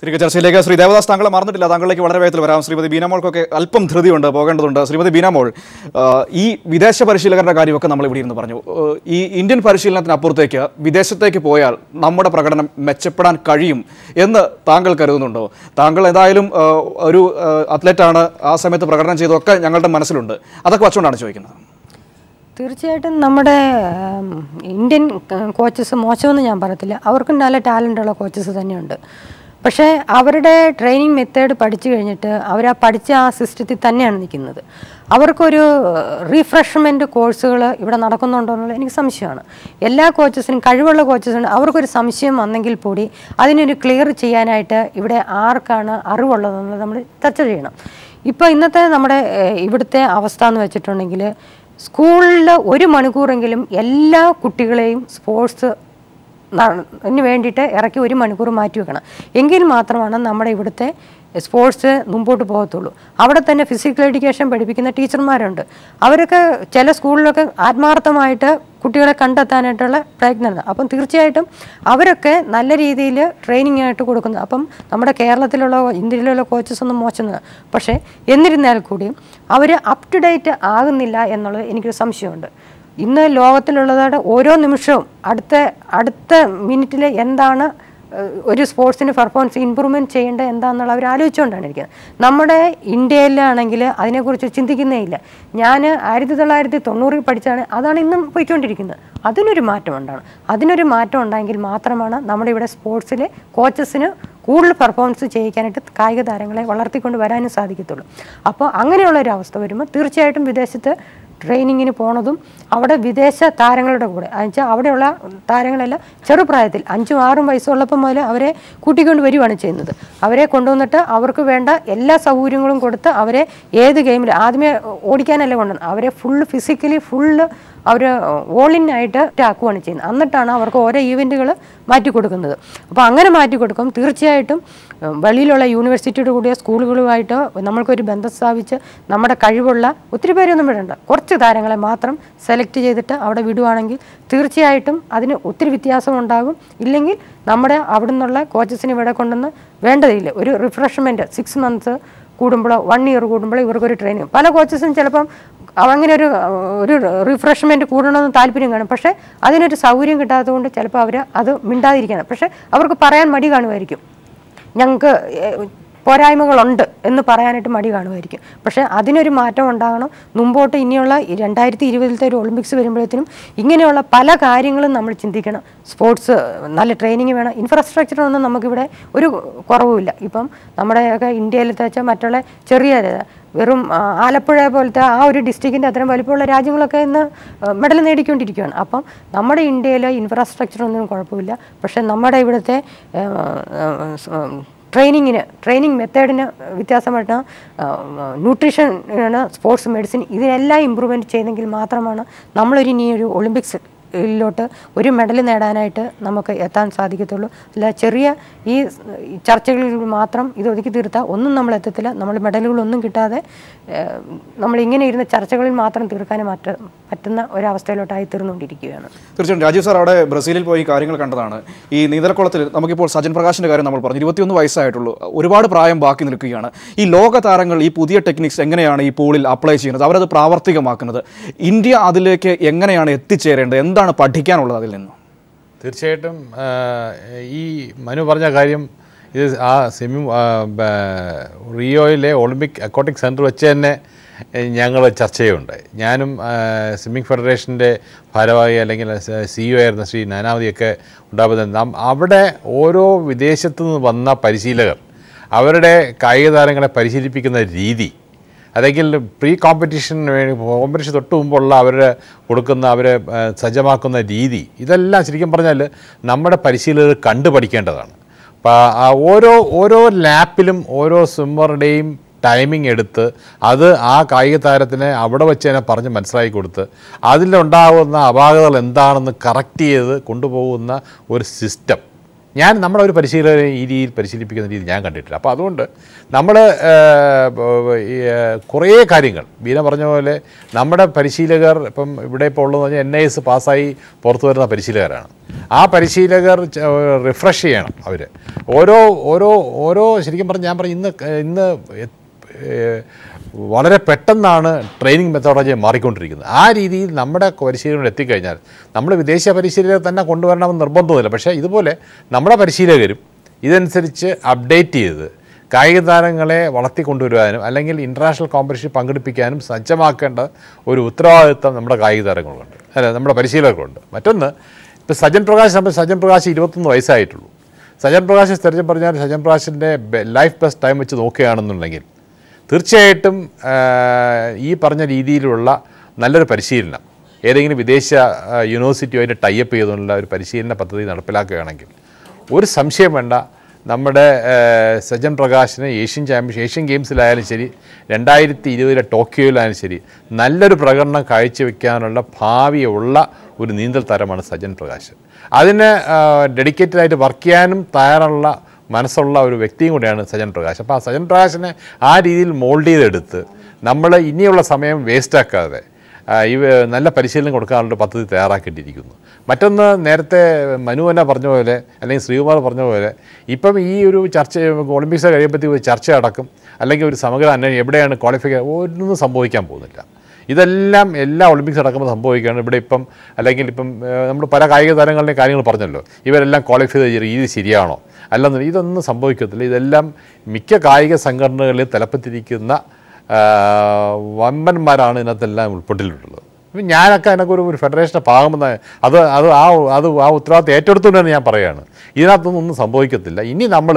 തിരികെ ചർച്ചയിലേക്ക് ശ്രീ ദേവദാസ് താങ്കളെ മറന്നിട്ടില്ല താങ്കളിലേക്ക് വളരെ വേഗത്തിൽ വരാം ശ്രീമതി ബീനാമോൾക്കൊക്കെ അല്പം ധൃതിയുണ്ട് പോകേണ്ടതുണ്ട് ശ്രീമതി ബീനാമോൾ ആ, ഈ വിദേശ പരിശീലകരുടെ കാര്യമൊക്കെ നമ്മൾ ഇവിടെ ഇരുന്ന് പറഞ്ഞു ആ, ഈ ഇന്ത്യൻ പരിശീലനത്തിനപ്പുറത്തേക്ക് വിദേശത്തേക്ക് പോയാൽ നമ്മുടെ പ്രകടനം മെച്ചപ്പെടാൻ കഴിയും എന്ന് താങ്കൾ കരുതുന്നുണ്ടോ താങ്കൾ ഏതായാലും ആ, ഒരു ആ, അത്ലറ്റാണ് ആ സമയത്ത് പ്രകടനം ചെയ്തതൊക്കെ ഞങ്ങളുടെ മനസ്സിലുണ്ട് അതൊക്കെ വച്ചുകൊണ്ടാണ് ചോദിക്കുന്നത് തീർച്ചയായിട്ടും നമ്മുടെ ഉം, ഇന്ത്യൻ കോച്ചസ് മോശമെന്ന് ഞാൻ പറയത്തില്ല അവർക്കും നല്ല ടാലൻ്റുള്ള കോച്ചസ് തന്നെയുണ്ട് പക്ഷേ അവരുടെ ട്രെയിനിങ് മെത്തേഡ് പഠിച്ചു കഴിഞ്ഞിട്ട് അവർ ആ പഠിച്ച ആ സിസ്റ്റത്തിൽ തന്നെയാണ് നിൽക്കുന്നത് അവർക്കൊരു റീഫ്രഷ്മെൻറ്റ് കോഴ്സുകൾ ഇവിടെ നടക്കുന്നുണ്ടോ എന്നുള്ളത് എനിക്ക് സംശയമാണ് എല്ലാ കോച്ചസിനും കഴിവുള്ള കോച്ചസിനും അവർക്കൊരു സംശയം വന്നെങ്കിൽ കൂടി അതിനൊരു ക്ലിയർ ചെയ്യാനായിട്ട് ഇവിടെ ആർക്കാണ് അറിവുള്ളതെന്നുള്ളത് നമ്മൾ ചർച്ച ചെയ്യണം ഇപ്പോൾ ഇന്നത്തെ നമ്മുടെ ഏഹ്, ഇവിടുത്തെ അവസ്ഥ എന്ന് വെച്ചിട്ടുണ്ടെങ്കിൽ സ്കൂളിൽ ഒരു മണിക്കൂറെങ്കിലും എല്ലാ കുട്ടികളെയും സ്പോർട്സ് ന് വേണ്ടിയിട്ട് ഇറക്കി ഒരു മണിക്കൂർ മാറ്റി വെക്കണം എങ്കിൽ മാത്രമാണ് നമ്മുടെ ഇവിടുത്തെ സ്പോർട്സ് മുമ്പോട്ട് പോകത്തുള്ളൂ അവിടെ തന്നെ ഫിസിക്കൽ എഡ്യൂക്കേഷൻ പഠിപ്പിക്കുന്ന ടീച്ചർമാരുണ്ട് അവരൊക്കെ ചില സ്കൂളിലൊക്കെ ആത്മാർത്ഥമായിട്ട് കുട്ടികളെ കണ്ടെത്താനായിട്ടുള്ള പ്രയത്നം നടത്തും. അപ്പം തീർച്ചയായിട്ടും അവരൊക്കെ നല്ല രീതിയിൽ ട്രെയിനിങ് ആയിട്ട് കൊടുക്കുന്നത് അപ്പം നമ്മുടെ കേരളത്തിലുള്ള ഇന്ത്യയിലുള്ള കോച്ചസ് ഒന്നും മോശമെന്ന് പക്ഷേ എന്നിരുന്നാൽ കൂടിയും അവർ അപ് ടു ഡേറ്റ് ആകുന്നില്ല എന്നുള്ളത് എനിക്കൊരു സംശയമുണ്ട് ഇന്ന് ലോകത്തിലുള്ളതായിട്ട് ഓരോ നിമിഷവും അടുത്ത അടുത്ത മിനിറ്റിൽ എന്താണ് ഏഹ്, ഒരു സ്പോർട്സിന് പെർഫോമൻസ് ഇമ്പ്രൂവ്മെൻറ്റ് ചെയ്യേണ്ടത് എന്താണെന്നുള്ള അവർ ആലോചിച്ചുകൊണ്ടാണ് ഇരിക്കുന്നത് നമ്മുടെ ഇന്ത്യയിലാണെങ്കിൽ അതിനെക്കുറിച്ച് ചിന്തിക്കുന്നേ ഇല്ല ഞാൻ ആയിരത്തി തൊള്ളായിരത്തി തൊണ്ണൂറിൽ പഠിച്ചാണ് അതാണ് ഇന്നും പോയിക്കൊണ്ടിരിക്കുന്നത് അതിനൊരു മാറ്റം ഉണ്ടാകണം അതിനൊരു മാറ്റം ഉണ്ടായെങ്കിൽ മാത്രമാണ് നമ്മുടെ ഇവിടെ സ്പോർട്സിൽ കോച്ചസിന് കൂടുതൽ പെർഫോമൻസ് ചെയ്യിക്കാനായിട്ട് കായിക താരങ്ങളെ വളർത്തിക്കൊണ്ട് വരാനും സാധിക്കത്തുള്ളൂ അപ്പോൾ അങ്ങനെയുള്ള ഒരു അവസ്ഥ വരുമ്പോൾ തീർച്ചയായിട്ടും വിദേശത്ത് ട്രെയിനിങ്ങിന് പോണതും അവിടെ വിദേശ താരങ്ങളുടെ കൂടെ എന്നുവെച്ചാൽ അവിടെയുള്ള താരങ്ങളെല്ലാം ചെറുപ്രായത്തിൽ അഞ്ചും ആറും വയസ്സുള്ളപ്പം മുതൽ അവരെ കൂട്ടിക്കൊണ്ട് വരികയാണ് ചെയ്യുന്നത് അവരെ കൊണ്ടുവന്നിട്ട് അവർക്ക് വേണ്ട എല്ലാ സൗകര്യങ്ങളും കൊടുത്ത് അവരെ ഏത് ഗെയിമിൽ ആദ്യമേ ഓടിക്കാനല്ല കൊണ്ടുവന്നത് അവരെ ഫുള്ള് ഫിസിക്കലി ഫുള്ള് അവർ ഓൾ ഇൻ ആയിട്ട് ആക്കുകയാണ് ചെയ്യുന്നത് എന്നിട്ടാണ് അവർക്ക് ഓരോ ഈവൻറ്റുകൾ മാറ്റി കൊടുക്കുന്നത് അപ്പോൾ അങ്ങനെ മാറ്റി കൊടുക്കും തീർച്ചയായിട്ടും ഉം, വെളിയിലുള്ള യൂണിവേഴ്സിറ്റിയുടെ കൂടിയ സ്കൂളുകളുമായിട്ട് നമ്മൾക്കൊരു ബന്ധം സ്ഥാപിച്ച് നമ്മുടെ കഴിവുള്ള ഒത്തിരി പേരൊന്നും വിടണ്ട കുറച്ച് താരങ്ങളെ മാത്രം സെലക്ട് ചെയ്തിട്ട് അവിടെ വിടുവാണെങ്കിൽ തീർച്ചയായിട്ടും അതിന് ഒത്തിരി വ്യത്യാസം ഉണ്ടാകും ഇല്ലെങ്കിൽ നമ്മുടെ അവിടെ നിന്നുള്ള കോച്ചസിനെ ഇവിടെ കൊണ്ടുവന്ന് വേണ്ടതില്ല ഒരു റിഫ്രഷ്മെൻറ്റ് സിക്സ് മന്ത്സ് കൂടുമ്പോഴോ വൺ ഇയർ കൂടുമ്പോഴോ ഇവർക്കൊരു ട്രെയിനിങ് പല കോച്ചസും ചിലപ്പം അങ്ങനെ ഒരു ഒരു റിഫ്രഷ്മെൻറ്റ് കൂടണമെന്ന് താല്പര്യം കാണും പക്ഷേ അതിനൊരു സൗകര്യം കിട്ടാത്തതുകൊണ്ട് ചിലപ്പോൾ അവർ അത് മിണ്ടാതിരിക്കണം പക്ഷേ അവർക്ക് പറയാൻ മടി കാണുമായിരിക്കും ഞങ്ങൾക്ക് പോരായ്മകളുണ്ട് എന്ന് പറയാനായിട്ട് മടി കാണുമായിരിക്കും പക്ഷേ അതിനൊരു മാറ്റം ഉണ്ടാകണം മുമ്പോട്ട് ഇനിയുള്ള ഈ രണ്ടായിരത്തി ഇരുപതിലത്തെ ഒരു ഒളിമ്പിക്സ് വരുമ്പോഴത്തേനും ഇങ്ങനെയുള്ള പല കാര്യങ്ങളും നമ്മൾ ചിന്തിക്കണം സ്പോർട്സ് നല്ല ട്രെയിനിങ് വേണം ഇൻഫ്രാസ്ട്രക്ചറൊന്നും നമുക്കിവിടെ ഒരു കുറവുമില്ല ഇപ്പം നമ്മുടെയൊക്കെ ഇന്ത്യയിലത്തെ വെച്ചാൽ മറ്റുള്ള ചെറിയ വെറും ആ, ആലപ്പുഴ പോലത്തെ ആ ഒരു ഡിസ്ട്രിക്റ്റിൻ്റെ അത്രയും വലിപ്പമുള്ള രാജ്യങ്ങളൊക്കെ ഇന്ന് മെഡൽ നേടിക്കൊണ്ടിരിക്കുകയാണ് അപ്പം നമ്മുടെ ഇന്ത്യയിൽ ഇൻഫ്രാസ്ട്രക്ചർ ഒന്നും കുഴപ്പമില്ല പക്ഷേ നമ്മുടെ ഇവിടുത്തെ ട്രെയിനിങ്ങിന് ട്രെയിനിങ് മെത്തേഡിന് വ്യത്യാസമായിട്ട് ന്യൂട്രീഷൻ സ്പോർട്സ് മെഡിസിൻ ഇതിനെല്ലാം ഇമ്പ്രൂവ്മെൻറ്റ് ചെയ്തെങ്കിൽ മാത്രമാണ് നമ്മളൊരു ഇനി ഒരു ഒളിമ്പിക്സ് ിലോട്ട് ഒരു മെഡൽ നേടാനായിട്ട് നമുക്ക് എത്താൻ സാധിക്കത്തുള്ളൂ അല്ല ചെറിയ ഈ ഈ ചർച്ചകളിൽ മാത്രം ഇത് ഒതുക്കി തീർത്താൽ ഒന്നും നമ്മൾ എത്തത്തില്ല നമ്മൾ മെഡലുകളൊന്നും കിട്ടാതെ ഏഹ്, നമ്മൾ ഇങ്ങനെ ഇരുന്ന ചർച്ചകളിൽ മാത്രം തീർക്കാനും മറ്റ പറ്റുന്ന ഒരവസ്ഥയിലോട്ടായി തീർന്നുകൊണ്ടിരിക്കുകയാണ് തീർച്ചയായും രാജീവ് സാർ അവിടെ ബ്രസീലിൽ പോയി കാര്യങ്ങൾ കണ്ടതാണ് ഈ നീന്തൽക്കുളത്തിൽ നമുക്കിപ്പോൾ സജൻ പ്രകാശിന്റെ കാര്യം നമ്മൾ പറഞ്ഞു ഇരുപത്തിയൊന്ന് വയസ്സായിട്ടുള്ളൂ ഒരുപാട് പ്രായം ബാക്കി നിൽക്കുകയാണ് ഈ ലോക താരങ്ങൾ ഈ പുതിയ ടെക്നിക്സ് എങ്ങനെയാണ് ഈ പൂളിൽ അപ്ലൈ ചെയ്യുന്നത് അവരത് പ്രാവർത്തികമാക്കുന്നത് ഇന്ത്യ അതിലേക്ക് എങ്ങനെയാണ് എത്തിച്ചേരേണ്ടത് എന്താണ് പഠിക്കാനുള്ളത് അതിൽ നിന്ന് തീർച്ചയായിട്ടും ആ, ഈ മനു പറഞ്ഞ കാര്യം ഇത് ആ സെമി ആ, ബ- റിയോയിലെ ഒളിമ്പിക് അക്വാട്ടിക് സെൻറ്റർ വെച്ച് തന്നെ ഞങ്ങൾ ചർച്ച ചെയ്യുണ്ടായി ഞാനും സ്വിമ്മിംഗ് ഫെഡറേഷൻ്റെ ഭാരവാഹി അല്ലെങ്കിൽ സിഇഒ ആയിരുന്ന ശ്രീ നാനാവതിയൊക്കെ ഉണ്ടാകുന്നത് നാം അവിടെ ഓരോ വിദേശത്തു നിന്ന് വന്ന പരിശീലകർ അവരുടെ കായിക താരങ്ങളെ പരിശീലിപ്പിക്കുന്ന രീതി അല്ലെങ്കിൽ പ്രീ കോമ്പറ്റീഷന് വേണ്ടി കോമ്പറ്റീഷൻ തൊട്ട് മുമ്പുള്ള അവർ കൊടുക്കുന്ന അവരെ ആ, സജ്ജമാക്കുന്ന രീതി ഇതെല്ലാം ശരിക്കും പറഞ്ഞാൽ നമ്മുടെ പരിശീലകർ കണ്ടു പഠിക്കേണ്ടതാണ് അപ്പോൾ ആ ഓരോ ഓരോ ലാപ്പിലും ഓരോ സ്വിമ്മറുടെയും ടൈമിംഗ് എടുത്ത് അത് ആ കായിക താരത്തിനെ അവിടെ വെച്ച് തന്നെ പറഞ്ഞ് മനസ്സിലാക്കി കൊടുത്ത് അതിലുണ്ടാകുന്ന അപാകതകൾ എന്താണെന്ന് കറക്റ്റ് ചെയ്ത് കൊണ്ടുപോകുന്ന ഒരു സിസ്റ്റം ഞാൻ നമ്മുടെ ഒരു പരിശീലകരെ ഈ രീതിയിൽ പരിശീലിപ്പിക്കുന്ന രീതി ഞാൻ കണ്ടിട്ടില്ല അപ്പോൾ അതുകൊണ്ട് നമ്മൾ കുറേ കാര്യങ്ങൾ ബീന പറഞ്ഞ പോലെ നമ്മുടെ പരിശീലകർ ഇപ്പം ഇവിടെ ഇപ്പോൾ ഉള്ളതെന്ന് പറഞ്ഞാൽ എൻ ഐ എസ് പാസ്സായി പുറത്തു വരുന്ന പരിശീലകരാണ് ആ പരിശീലകർ റിഫ്രഷ് ചെയ്യണം അവർ ഓരോ ഓരോ ഓരോ ശരിക്കും പറഞ്ഞാൽ ഞാൻ പറഞ്ഞു ഇന്ന് ക- ഇന്ന് എ- ഏഹ് വളരെ പെട്ടെന്നാണ് ട്രെയിനിങ് മെത്തോഡോളജി മാറിക്കൊണ്ടിരിക്കുന്നത് ആ രീതിയിൽ നമ്മുടെ പരിശീലനം എത്തിക്കഴിഞ്ഞാൽ നമ്മൾ വിദേശ പരിശീലകരെ തന്നെ കൊണ്ടുവരണമെന്ന് നിർബന്ധമില്ല പക്ഷേ ഇതുപോലെ നമ്മുടെ പരിശീലകരും ഇതനുസരിച്ച് അപ്ഡേറ്റ് ചെയ്ത് കായിക താരങ്ങളെ വളർത്തിക്കൊണ്ടുവരുവാനും അല്ലെങ്കിൽ ഇൻ്റർനാഷണൽ കോമ്പറ്റീഷൻ പങ്കെടുപ്പിക്കാനും സജ്ജമാക്കേണ്ട ഒരു ഉത്തരവാദിത്വം നമ്മുടെ കായിക താരങ്ങൾക്കുണ്ട് അല്ല നമ്മുടെ പരിശീലകർക്കുണ്ട് മറ്റൊന്ന് ഇപ്പോൾ സജൻ പ്രകാശ് സംബന്ധിച്ച് സജൻ പ്രകാശ് ഇരുപത്തൊന്ന് വയസ്സായിട്ടുള്ളൂ സജൻ പ്രകാശ് തെരഞ്ഞു പറഞ്ഞാൽ സജൻ പ്രകാശിൻ്റെ ലൈഫ് ബെസ്റ്റ് ടൈം വെച്ച് നോക്കുകയാണെന്നുണ്ടെങ്കിൽ തീർച്ചയായിട്ടും ആ, ഈ പറഞ്ഞ രീതിയിലുള്ള നല്ലൊരു പരിശീലനം ഏതെങ്കിലും വിദേശ ആ, യൂണിവേഴ്സിറ്റിയുമായിട്ട് ടൈപ്പ് ചെയ്തുകൊണ്ടുള്ള ഒരു പരിശീലന പദ്ധതി നടപ്പിലാക്കുകയാണെങ്കിൽ ഒരു സംശയം വേണ്ട നമ്മുടെ ആ, സജൻ പ്രകാശിന് ഏഷ്യൻ ചാമ്പ്യൻ ഏഷ്യൻ ഗെയിംസിലായാലും ശരി രണ്ടായിരത്തി ഇരുപതിലെ ടോക്കിയോയിലായാലും ശരി നല്ലൊരു പ്രകടനം കാഴ്ചവെക്കാനുള്ള ഭാവിയുള്ള ഒരു നീന്തൽ താരമാണ് സജൻ പ്രകാശ് അതിന് ഡെഡിക്കേറ്റഡ് ആയിട്ട് വർക്ക് ചെയ്യാനും തയ്യാറുള്ള മനസ്സുള്ള ഒരു വ്യക്തിയും കൂടിയാണ് സജൻ പ്രകാശ് അപ്പോൾ ആ സജൻ പ്രകാശിനെ ആ രീതിയിൽ മോൾഡ് ചെയ്തെടുത്ത് നമ്മൾ ഇനിയുള്ള സമയം വേസ്റ്റാക്കാതെ ആ, ഇവ നല്ല പരിശീലനം കൊടുക്കാനുള്ള പദ്ധതി തയ്യാറാക്കേണ്ടിയിരിക്കുന്നു മറ്റൊന്ന് നേരത്തെ മനു തന്നെ പറഞ്ഞ പോലെ അല്ലെങ്കിൽ ശ്രീകുമാർ പറഞ്ഞ പോലെ ഇപ്പം ഈ ഒരു ചർച്ച ഒളിമ്പിക്സ് കഴിയുമ്പോഴത്തേക്ക് ഒരു ചർച്ച അടക്കും അല്ലെങ്കിൽ ഒരു സമഗ്ര അന്വേഷണം എവിടെയാണ് ക്വാളിഫിക്കേ ഒന്നും സംഭവിക്കാൻ പോകുന്നില്ല ഇതെല്ലാം എല്ലാ ഒളിമ്പിക്സ് നടക്കുമ്പോൾ സംഭവിക്കുകയാണ് ഇവിടെ ഇപ്പം അല്ലെങ്കിൽ ഇപ്പം നമ്മൾ പല കായിക താരങ്ങളുടെയും കാര്യങ്ങൾ പറഞ്ഞല്ലോ ഇവരെല്ലാം ക്വാളിഫൈ ചെയ്ത രീതി ശരിയാണോ അല്ലെന്ന് ഇതൊന്നും സംഭവിക്കത്തില്ല ഇതെല്ലാം മിക്ക കായിക സംഘടനകളിൽ തലപ്പത്തിരിക്കുന്ന ആ, വമ്പന്മാരാണ് ഇതിനകത്തെല്ലാം ഉൾപ്പെട്ടിട്ടുള്ളത് ഇപ്പം ഞാനൊക്കെ അതിനൊക്കെ ഒരു ഒരു ഫെഡറേഷൻ്റെ ഭാഗമെന്ന് അത് അത് ആ അത് ആ ഉത്തരവാദിത്വം ഏറ്റെടുത്തുകൊണ്ടാണ് ഞാൻ പറയുകയാണ് ഇതിനകത്തൊന്നും ഒന്നും സംഭവിക്കത്തില്ല ഇനി നമ്മൾ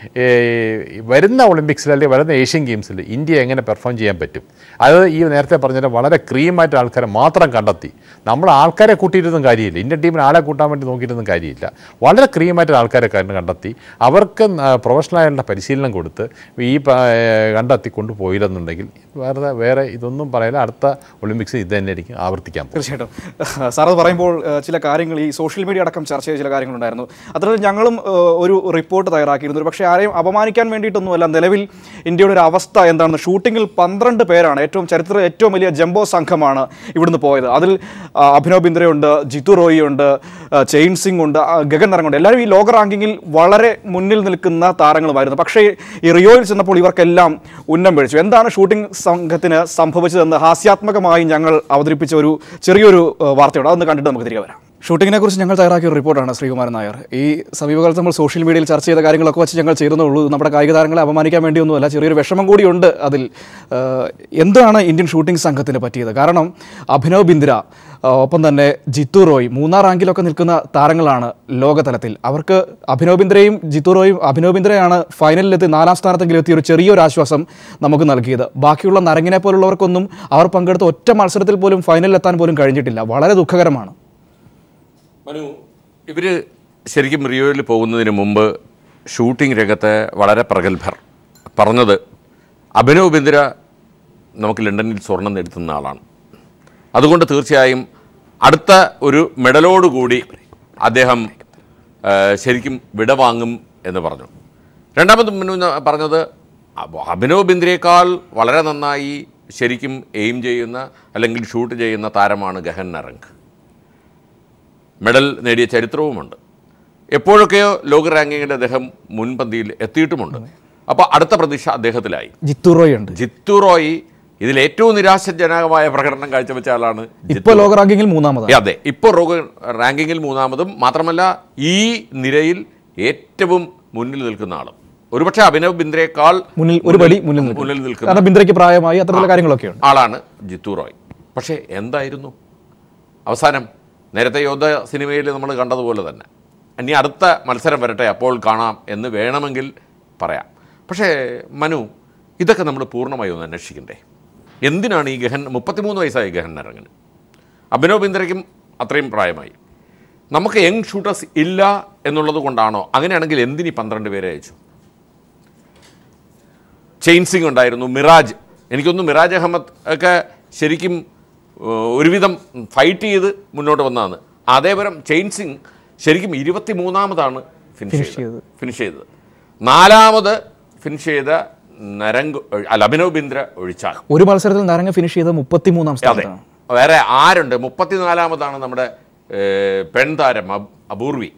വരുന്ന ഒളിമ്പിക്സിൽ അല്ലെങ്കിൽ വരുന്ന ഏഷ്യൻ ഗെയിംസിൽ ഇന്ത്യ എങ്ങനെ പെർഫോം ചെയ്യാൻ പറ്റും അത് ഈ നേരത്തെ പറഞ്ഞ വളരെ ക്രീമായിട്ട് ആൾക്കാരെ മാത്രം കണ്ടെത്തി നമ്മൾ ആൾക്കാരെ കൂട്ടിയിട്ടൊന്നും കാര്യമില്ല ഇന്ത്യൻ ടീമിന് ആളെ കൂട്ടാൻ വേണ്ടി നോക്കിയിട്ടൊന്നും കാര്യമില്ല വളരെ ക്രീമായിട്ട് ആൾക്കാരെ കണ്ട് കണ്ടെത്തി അവർക്ക് പ്രൊഫഷണലായിട്ടുള്ള പരിശീലനം കൊടുത്ത് ഈ പ- ഏഹ് കണ്ടെത്തി കൊണ്ടുപോയില്ലെന്നുണ്ടെങ്കിൽ വേറെ വേറെ ഇതൊന്നും പറയില്ല അടുത്ത ഒളിമ്പിക്സ് ഇത് തന്നെ ആയിരിക്കും ആവർത്തിക്കാൻ പോകുന്നത് തീർച്ചയായിട്ടും സാർ അത് പറയുമ്പോൾ ഏഹ്, ചില കാര്യങ്ങൾ ഈ സോഷ്യൽ മീഡിയ അടക്കം ചർച്ച ചെയ്ത ചില കാര്യങ്ങളുണ്ടായിരുന്നു അത്തരത്തിൽ ഞങ്ങളും ഏഹ്, ഒരു റിപ്പോർട്ട് തയ്യാറാക്കിയിരുന്നു ഒരു പക്ഷേ ആരെയും അപമാനിക്കാൻ വേണ്ടിയിട്ടൊന്നുമല്ല നിലവിൽ ഇന്ത്യയുടെ ഒരു അവസ്ഥ എന്താണെന്ന് ഷൂട്ടിങ്ങിൽ പന്ത്രണ്ട് പേരാണ് ഏറ്റവും ചരിത്രത്തിലെ ഏറ്റവും വലിയ ജംബോ സംഘമാണ് ഇവിടുന്ന് പോയത് അതിൽ ആ, അഭിനവ് ബിന്ദ്രയുണ്ട് ജിത്തു റോയി ഉണ്ട് ആ, ചെയിൻ സിംഗ് ഉണ്ട് ആ, ഗഗൻ നരങ്ങുണ്ട് എല്ലാവരും ഈ ലോക റാങ്കിങ്ങിൽ വളരെ മുന്നിൽ നിൽക്കുന്ന താരങ്ങളുമായിരുന്നു പക്ഷേ ഈ റിയോയിൽ ചെന്നപ്പോൾ ഇവർക്കെല്ലാം ഉന്നം പിടിച്ചു എന്താണ് ഷൂട്ടിംഗ് സംഘത്തിന് സംഭവിച്ചതെന്ന് ഹാസ്യാത്മകമായി ഞങ്ങൾ അവതരിപ്പിച്ച ഒരു ചെറിയൊരു ഏഹ്, വാർത്തയുണ്ട് അതൊന്ന് കണ്ടിട്ട് നമുക്ക് തിരികെ വരാം ഷൂട്ടിങ്ങിനെ കുറിച്ച് ഞങ്ങൾ തയ്യാറാക്കിയ ഒരു റിപ്പോർട്ടാണ് ശ്രീകുമാരൻ നായർ ഈ സമീപകാലത്ത് നമ്മൾ സോഷ്യൽ മീഡിയയിൽ ചർച്ച ചെയ്ത കാര്യങ്ങളൊക്കെ വെച്ച് ഞങ്ങൾ ചെയ്തെന്നുള്ളൂ ഇത് നമ്മുടെ കായിക താരങ്ങളെ അപമാനിക്കാൻ വേണ്ടിയൊന്നുമല്ല ചെറിയൊരു വിഷമം കൂടിയുണ്ട് അതിൽ ഏഹ്, എന്താണ് ഇന്ത്യൻ ഷൂട്ടിംഗ് സംഘത്തിന് പറ്റിയത് കാരണം അഭിനവ് ബിന്ദ്ര ആ, ഒപ്പം തന്നെ ജിത്തു റോയ് മൂന്നാം റാങ്കിലൊക്കെ നിൽക്കുന്ന താരങ്ങളാണ് ലോകതലത്തിൽ അവർക്ക് അഭിനവ് ബിന്ദ്രയും ജിത്തു റോയും അഭിനവ് ബിന്ദ്രയാണ് ഫൈനലിലെത്തി നാലാം സ്ഥാനത്തെങ്കിലും എത്തിയ ഒരു ചെറിയൊരു ആശ്വാസം നമുക്ക് നൽകിയത് ബാക്കിയുള്ള നരങ്ങിനെ പോലുള്ളവർക്കൊന്നും അവർ പങ്കെടുത്ത ഒറ്റ മത്സരത്തിൽ പോലും ഫൈനലിലെത്താൻ പോലും കഴിഞ്ഞിട്ടില്ല വളരെ ദുഃഖകരമാണ് മനു ഇവർ ശരിക്കും റിയോയിൽ പോകുന്നതിന് മുമ്പ് ഷൂട്ടിംഗ് രംഗത്തെ വളരെ പ്രഗത്ഭർ പറഞ്ഞത് അഭിനവ് ബിന്ദ്ര നമുക്ക് ലണ്ടനിൽ സ്വർണം നേടുത്തുന്ന ആളാണ് അതുകൊണ്ട് തീർച്ചയായും അടുത്ത ഒരു മെഡലോടുകൂടി അദ്ദേഹം ആ, ശരിക്കും വിടവാങ്ങും എന്ന് പറഞ്ഞു രണ്ടാമത് മനു ന- പറഞ്ഞത് അബ- അഭിനവ് ബിന്ദ്രയേക്കാൾ വളരെ നന്നായി ശരിക്കും എയിം ചെയ്യുന്ന അല്ലെങ്കിൽ ഷൂട്ട് ചെയ്യുന്ന താരമാണ് ഗഹൻ നരങ്ക് മെഡൽ നേടിയ ചരിത്രവുമുണ്ട് എപ്പോഴൊക്കെയോ ലോക റാങ്കിങ്ങിൽ അദ്ദേഹം മുൻപന്തിയിൽ എത്തിയിട്ടുമുണ്ട് അപ്പോൾ അടുത്ത പ്രതീക്ഷ അദ്ദേഹത്തിലായി ജിത്തു റോയ് ഉണ്ട് ജിത്തു റോയ് ഇതിൽ ഏറ്റവും നിരാശജനകമായ പ്രകടനം കാഴ്ചവെച്ച ആളാണ് ജിത്തു ഇപ്പോൾ ലോക റാങ്കിങ്ങിൽ മൂന്നാമതാണ് അതെ ഇപ്പോൾ റോഗ് റാങ്കിങ്ങിൽ മൂന്നാമതും മാത്രമല്ല ഈ നിരയിൽ ഏറ്റവും മുന്നിൽ നിൽക്കുന്ന ആളും ഒരുപക്ഷെ അഭിനവ് ബിന്ദ്രയേക്കാൾ മുന്നിൽ ഒരു പടി മുന്നിൽ നിൽക്കും മുന്നിൽ നിൽക്കുന്ന കാരണം ബിന്ദ്രയ്ക്ക് പ്രായമായി അത്തരത്തിലുള്ള കാര്യങ്ങളൊക്കെയുണ്ട് ആളാണ് ജിത്തു റോയ് പക്ഷേ എന്തായിരുന്നു അവസാനം നേരത്തെ യോദ്ധ സിനിമയിൽ നമ്മൾ കണ്ടതുപോലെ തന്നെ ഇനി അടുത്ത മത്സരം വരട്ടെ അപ്പോൾ കാണാം എന്ന് വേണമെങ്കിൽ പറയാം പക്ഷേ മനു ഇതൊക്കെ നമ്മൾ പൂർണ്ണമായി ഒന്ന് അന്വേഷിക്കണ്ടേ എന്തിനാണ് ഈ ഗഹൻ മുപ്പത്തിമൂന്ന് വയസ്സായി ഗഹൻ നരങ്ങന് അഭിനവ് ബിന്ദ്രയ്ക്കും അത്രയും പ്രായമായി നമുക്ക് യങ് ഷൂട്ടേഴ്സ് ഇല്ല എന്നുള്ളത് കൊണ്ടാണോ അങ്ങനെയാണെങ്കിൽ എന്തിനീ പന്ത്രണ്ട് പേരെ അയച്ചു ചെയിൻ സിംഗ് ഉണ്ടായിരുന്നു മിറാജ് എനിക്കൊന്ന് മിറാജ് അഹമ്മദ് ഒക്കെ ശരിക്കും ഏഹ്, ഒരുവിധം ഫൈറ്റ് ചെയ്ത് മുന്നോട്ട് വന്നതാണ് അതേപരം ചെയിൻ സിംഗ് ശരിക്കും ഇരുപത്തി മൂന്നാമതാണ് ഫിനിഷ് Finish ചെയ്തത് ഫിനിഷ് ചെയ്തത് നാലാമത് ഫിനിഷ് ചെയ്ത നരങ്ക് അല്ല അഭിനവ് ബിന്ദ്ര ഒഴിച്ചാൽ ഒരു മത്സരത്തിൽ നരങ്ങ ഫിനിഷ് ചെയ്ത് മുപ്പത്തിമൂന്നാം അതെ സ്ഥാനത്താണ് വേറെ ആരുണ്ട് മുപ്പത്തിനാലാമതാണ് നമ്മുടെ ഏർ, പെൺതാരം അബ്- അപൂർവി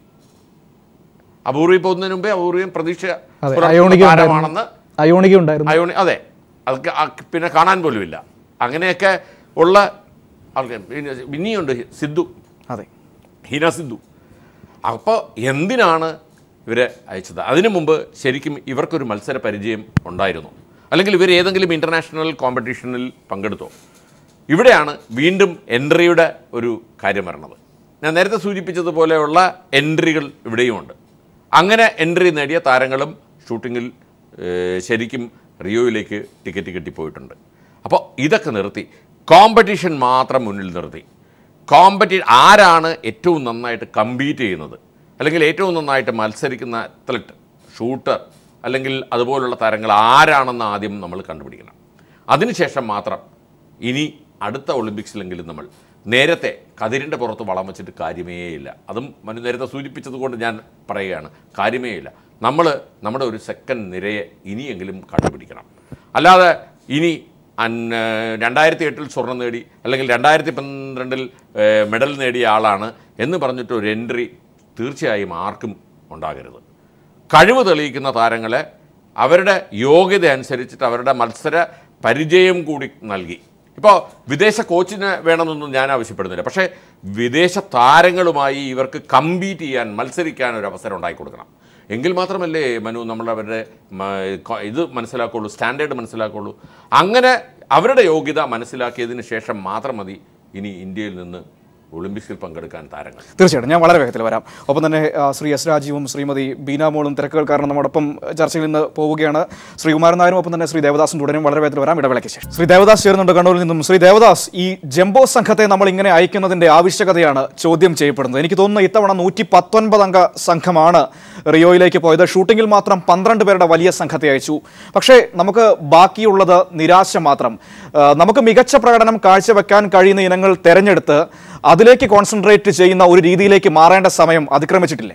അപൂർവി പോകുന്നതിന് മുമ്പേ അപൂർവിയും പ്രതീക്ഷ അതെ പുലർത്തുന്ന അയോണിക താരമാണെന്ന് അയോണിക ഉണ്ടായിരുന്നു അയോണി അതെ അതൊക്കെ ആ- പിന്നെ കാണാൻ പോലുമില്ല അങ്ങനെയൊക്കെ ഉള്ള ആൾക്കാർ പിന്നെ ഇനിയുണ്ട് സിദ്ധു അതെ ഹീന സിദ്ധു അപ്പോൾ എന്തിനാണ് ഇവരെ അയച്ചത് അതിനു മുമ്പ് ശരിക്കും ഇവർക്കൊരു മത്സര പരിചയം ഉണ്ടായിരുന്നു അല്ലെങ്കിൽ ഇവർ ഏതെങ്കിലും ഇൻ്റർനാഷണൽ കോമ്പറ്റീഷനിൽ പങ്കെടുത്തോ ഇവിടെയാണ് വീണ്ടും എൻട്രിയുടെ ഒരു കാര്യം വരണത് ഞാൻ നേരത്തെ സൂചിപ്പിച്ചതുപോലെയുള്ള എൻട്രികൾ ഇവിടെയുമുണ്ട് അങ്ങനെ എൻട്രി നേടിയ താരങ്ങളും ഷൂട്ടിങ്ങിൽ ഏഹ്, ശരിക്കും റിയോയിലേക്ക് ടിക്കറ്റ് കിട്ടിപ്പോയിട്ടുണ്ട് അപ്പോൾ ഇതൊക്കെ നിർത്തി കോമ്പറ്റീഷൻ മാത്രം മുന്നിൽ നിർത്തി കോമ്പറ്റി ആരാണ് ഏറ്റവും നന്നായിട്ട് കമ്പീറ്റ് ചെയ്യുന്നത് അല്ലെങ്കിൽ ഏറ്റവും നന്നായിട്ട് മത്സരിക്കുന്ന അത്ലറ്റ് ഷൂട്ടർ അല്ലെങ്കിൽ അതുപോലുള്ള താരങ്ങൾ ആരാണെന്ന് ആദ്യം നമ്മൾ കണ്ടുപിടിക്കണം അതിനുശേഷം മാത്രം ഇനി അടുത്ത ഒളിമ്പിക്സിലെങ്കിലും നമ്മൾ നേരത്തെ കതിരിൻ്റെ പുറത്ത് വളം വെച്ചിട്ട് കാര്യമേ ഇല്ല അതും മനു നേരത്തെ സൂചിപ്പിച്ചത് കൊണ്ട് ഞാൻ പറയുകയാണ് കാര്യമേ ഇല്ല നമ്മൾ നമ്മുടെ ഒരു സെക്കൻഡ് നിരയെ ഇനിയെങ്കിലും കണ്ടുപിടിക്കണം അല്ലാതെ ഇനി അന്ന് രണ്ടായിരത്തി എട്ടിൽ സ്വർണം നേടി അല്ലെങ്കിൽ രണ്ടായിരത്തി പന്ത്രണ്ടിൽ ഏഹ്, മെഡൽ നേടിയ ആളാണ് എന്ന് പറഞ്ഞിട്ട് ഒരു എൻട്രി തീർച്ചയായും ആർക്കും ഉണ്ടാകരുത് കഴിവ് തെളിയിക്കുന്ന താരങ്ങളെ അവരുടെ യോഗ്യത അനുസരിച്ചിട്ട് അവരുടെ മത്സര പരിചയം കൂടി നൽകി ഇപ്പോൾ വിദേശ കോച്ചിനെ വേണമെന്നൊന്നും ഞാൻ ആവശ്യപ്പെടുന്നില്ല പക്ഷേ വിദേശ താരങ്ങളുമായി ഇവർക്ക് കമ്പീറ്റ് ചെയ്യാൻ മത്സരിക്കാൻ ഒരു അവസരം ഉണ്ടാക്കി കൊടുക്കണം എങ്കിൽ മാത്രമല്ലേ മനു നമ്മൾ അവരുടെ മ, കൊ- ഇത് മനസ്സിലാക്കുള്ളൂ സ്റ്റാൻഡേർഡ് മനസ്സിലാക്കുള്ളൂ അങ്ങനെ അവരുടെ യോഗ്യത മനസ്സിലാക്കിയതിന് ശേഷം മാത്രം മതി ഇനി ഇന്ത്യയിൽ നിന്ന് ഒളിമ്പിക്സിൽ പങ്കെടുക്കാൻ താരങ്ങൾ തീർച്ചയായിട്ടും ഞാൻ വളരെ വേഗത്തിൽ വരാം ഒപ്പം തന്നെ ആ, ശ്രീ എസ് രാജീവും ശ്രീമതി ബീനാമോളും തിരക്കുകൾ കാരണം നമ്മോടൊപ്പം ചർച്ചയിൽ നിന്ന് പോവുകയാണ് ശ്രീ കുമാരൻ നായരും ഒപ്പം തന്നെ ശ്രീ ദേവദാസും തുടരും വളരെ വേഗത്തിൽ വരാം ഇടവേളയ്ക്ക് ശേഷം ശ്രീ ദേവദാസ് ചേരുന്നുണ്ട് കണ്ണൂരിൽ നിന്നും ശ്രീ ദേവദാസ് ഈ ജംബോ സംഘത്തെ നമ്മൾ ഇങ്ങനെ അയക്കുന്നതിന്റെ ആവശ്യകതയാണ് ചോദ്യം ചെയ്യപ്പെടുന്നത് എനിക്ക് തോന്നുന്നു ഇത്തവണ നൂറ്റി പത്തൊൻപത് അംഗ സംഘമാണ് റിയോയിലേക്ക് പോയത് ഷൂട്ടിങ്ങിൽ മാത്രം പന്ത്രണ്ട് പേരുടെ വലിയ സംഘത്തെ അയച്ചു പക്ഷേ നമുക്ക് ബാക്കിയുള്ളത് നിരാശ മാത്രം ആ, നമുക്ക് മികച്ച പ്രകടനം കാഴ്ചവെക്കാൻ കഴിയുന്ന ഇനങ്ങൾ തെരഞ്ഞെടുത്ത് അതിലേക്ക് കോൺസെൻട്രേറ്റ് ചെയ്യുന്ന ഒരു രീതിയിലേക്ക് മാറേണ്ട സമയം അതിക്രമിച്ചിട്ടില്ലേ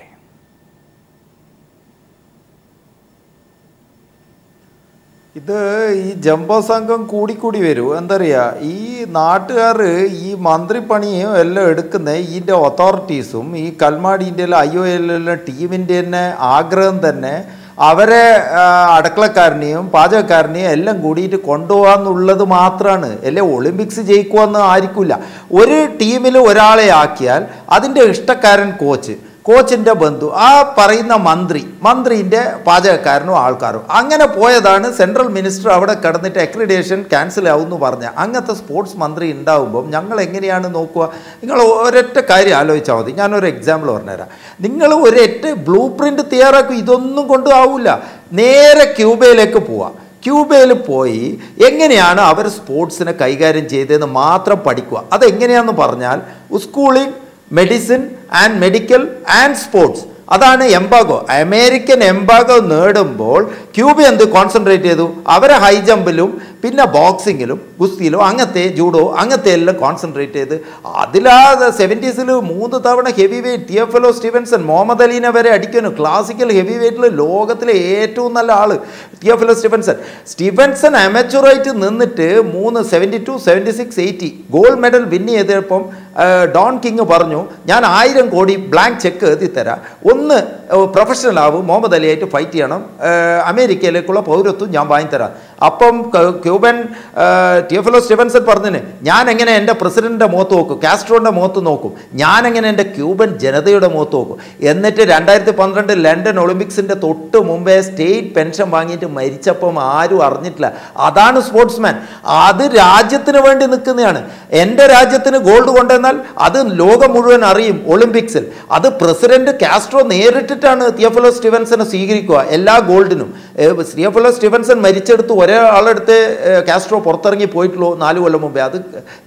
ഇത് ഈ ജംബോ സംഘം കൂടിക്കൂടി വരും എന്താ പറയുക ഈ നാട്ടുകാർ ഈ മന്ത്രിപ്പണിയും എല്ലാം എടുക്കുന്ന ഇതിൻ്റെ ഒത്തോറിറ്റീസും ഈ കൽമാടിൻ്റെ ഐ ഒ എല്ലാം ടീമിൻ്റെ തന്നെ ആഗ്രഹം തന്നെ അവരെ ആ, അടുക്കളക്കാരനെയും പാചകക്കാരനെയും എല്ലാം കൂടിയിട്ട് കൊണ്ടുപോകാന്നുള്ളത് മാത്രമാണ് അല്ലെ ഒളിമ്പിക്സ് ജയിക്കുമെന്ന് ആയിരിക്കില്ല ഒരു ടീമിൽ ഒരാളെ ആക്കിയാൽ അതിൻ്റെ ഇഷ്ടക്കാരൻ കോച്ച് കോച്ചിൻ്റെ ബന്ധു ആ പറയുന്ന മന്ത്രി മന്ത്രിൻ്റെ പാചകക്കാരനും ആൾക്കാരും അങ്ങനെ പോയതാണ് സെൻട്രൽ മിനിസ്റ്റർ അവിടെ കിടന്നിട്ട് അക്രിഡേഷൻ ക്യാൻസൽ ആവും എന്ന് പറഞ്ഞ അങ്ങനത്തെ സ്പോർട്സ് മന്ത്രി ഉണ്ടാവുമ്പം ഞങ്ങൾ എങ്ങനെയാണ് നോക്കുക നിങ്ങൾ ഒരൊറ്റ കാര്യം ആലോചിച്ചാൽ മതി ഞാനൊരു എക്സാമ്പിൾ പറഞ്ഞുതരാം നിങ്ങൾ ഒരൊറ്റ ബ്ലൂ പ്രിൻ്റ് തയ്യാറാക്കും ഇതൊന്നും കൊണ്ടും ആവില്ല നേരെ ക്യൂബയിലേക്ക് പോവാം ക്യൂബയിൽ പോയി എങ്ങനെയാണ് അവർ സ്പോർട്സിനെ കൈകാര്യം ചെയ്തതെന്ന് മാത്രം പഠിക്കുക അതെങ്ങനെയാണെന്ന് പറഞ്ഞാൽ schooling medicine and medical and sports അതാണ് എംബാഗോ അമേരിക്കൻ എംബാഗോ നേടുമ്പോൾ ക്യൂബ എന്ത് കോൺസെൻട്രേറ്റ് ചെയ്തു അവരെ ഹൈ ജമ്പിലും പിന്നെ ബോക്സിങ്ങിലും ഗുസ്തിയിലും അങ്ങനത്തെ ജൂഡോ അങ്ങനത്തെ എല്ലാം കോൺസെൻട്രേറ്റ് ചെയ്ത് അതിലാ സെവൻറ്റീസിൽ മൂന്ന് തവണ heavy weight T F L O Stevenson Muhammad അലീനെ വരെ അടിക്കുന്നു ക്ലാസിക്കൽ ഹെവി വെയിറ്റിൽ ലോകത്തിലെ ഏറ്റവും നല്ല ആള് T F L O Stevenson Stevenson അമച്ചുറായിട്ട് നിന്നിട്ട് മൂന്ന് seventy two seventy six eighty gold medal win ചെയ്തപ്പം ആ, ഡോൺ കിങ് പറഞ്ഞു ഞാൻ ആയിരം കോടി ബ്ലാങ്ക് ചെക്ക് എഴുതി തരാം ഒന്ന് പ്രൊഫഷണൽ ആവും മുഹമ്മദ് അലിയായിട്ട് ഫൈറ്റ് ചെയ്യണം ആ, അമേരിക്കയിലേക്കുള്ള പൗരത്വം ഞാൻ വാങ്ങിത്തരാം അപ്പം ക- ക്യൂബൻ ടിയഫലോ സ്റ്റീവൻസൺ പറഞ്ഞിന് ഞാൻ എങ്ങനെ എൻ്റെ പ്രസിഡന്റിൻ്റെ മുഖത്ത് നോക്കും കാസ്ട്രോൻ്റെ മുഖത്ത് നോക്കും ഞാൻ എങ്ങനെ എൻ്റെ ക്യൂബൻ ജനതയുടെ മുഖത്ത് നോക്കും എന്നിട്ട് രണ്ടായിരത്തി പന്ത്രണ്ട് ലണ്ടൻ ഒളിമ്പിക്സിൻ്റെ തൊട്ട് മുമ്പേ സ്റ്റേറ്റ് പെൻഷൻ വാങ്ങിയിട്ട് മരിച്ചപ്പം ആരും അറിഞ്ഞിട്ടില്ല അതാണ് സ്പോർട്സ്മാൻ അത് രാജ്യത്തിന് വേണ്ടി നിൽക്കുന്നതാണ് എൻ്റെ രാജ്യത്തിന് ഗോൾഡ് കൊണ്ടുവന്നാൽ അത് ലോകം മുഴുവൻ അറിയും ഒളിമ്പിക്സിൽ അത് പ്രസിഡന്റ് കാസ്ട്രോ നേരിട്ടിട്ടാണ് തിയഫലോ സ്റ്റീവൻസനെ സ്വീകരിക്കുക എല്ലാ ഗോൾഡിനും തിയഫലോ സ്റ്റീവൻസൺ മരിച്ചെടുത്ത് ഒരേ ആളെടുത്ത് കാസ്ട്രോ പുറത്തിറങ്ങി പോയിട്ടുള്ളൂ നാല് കൊല്ലം മുമ്പേ അത്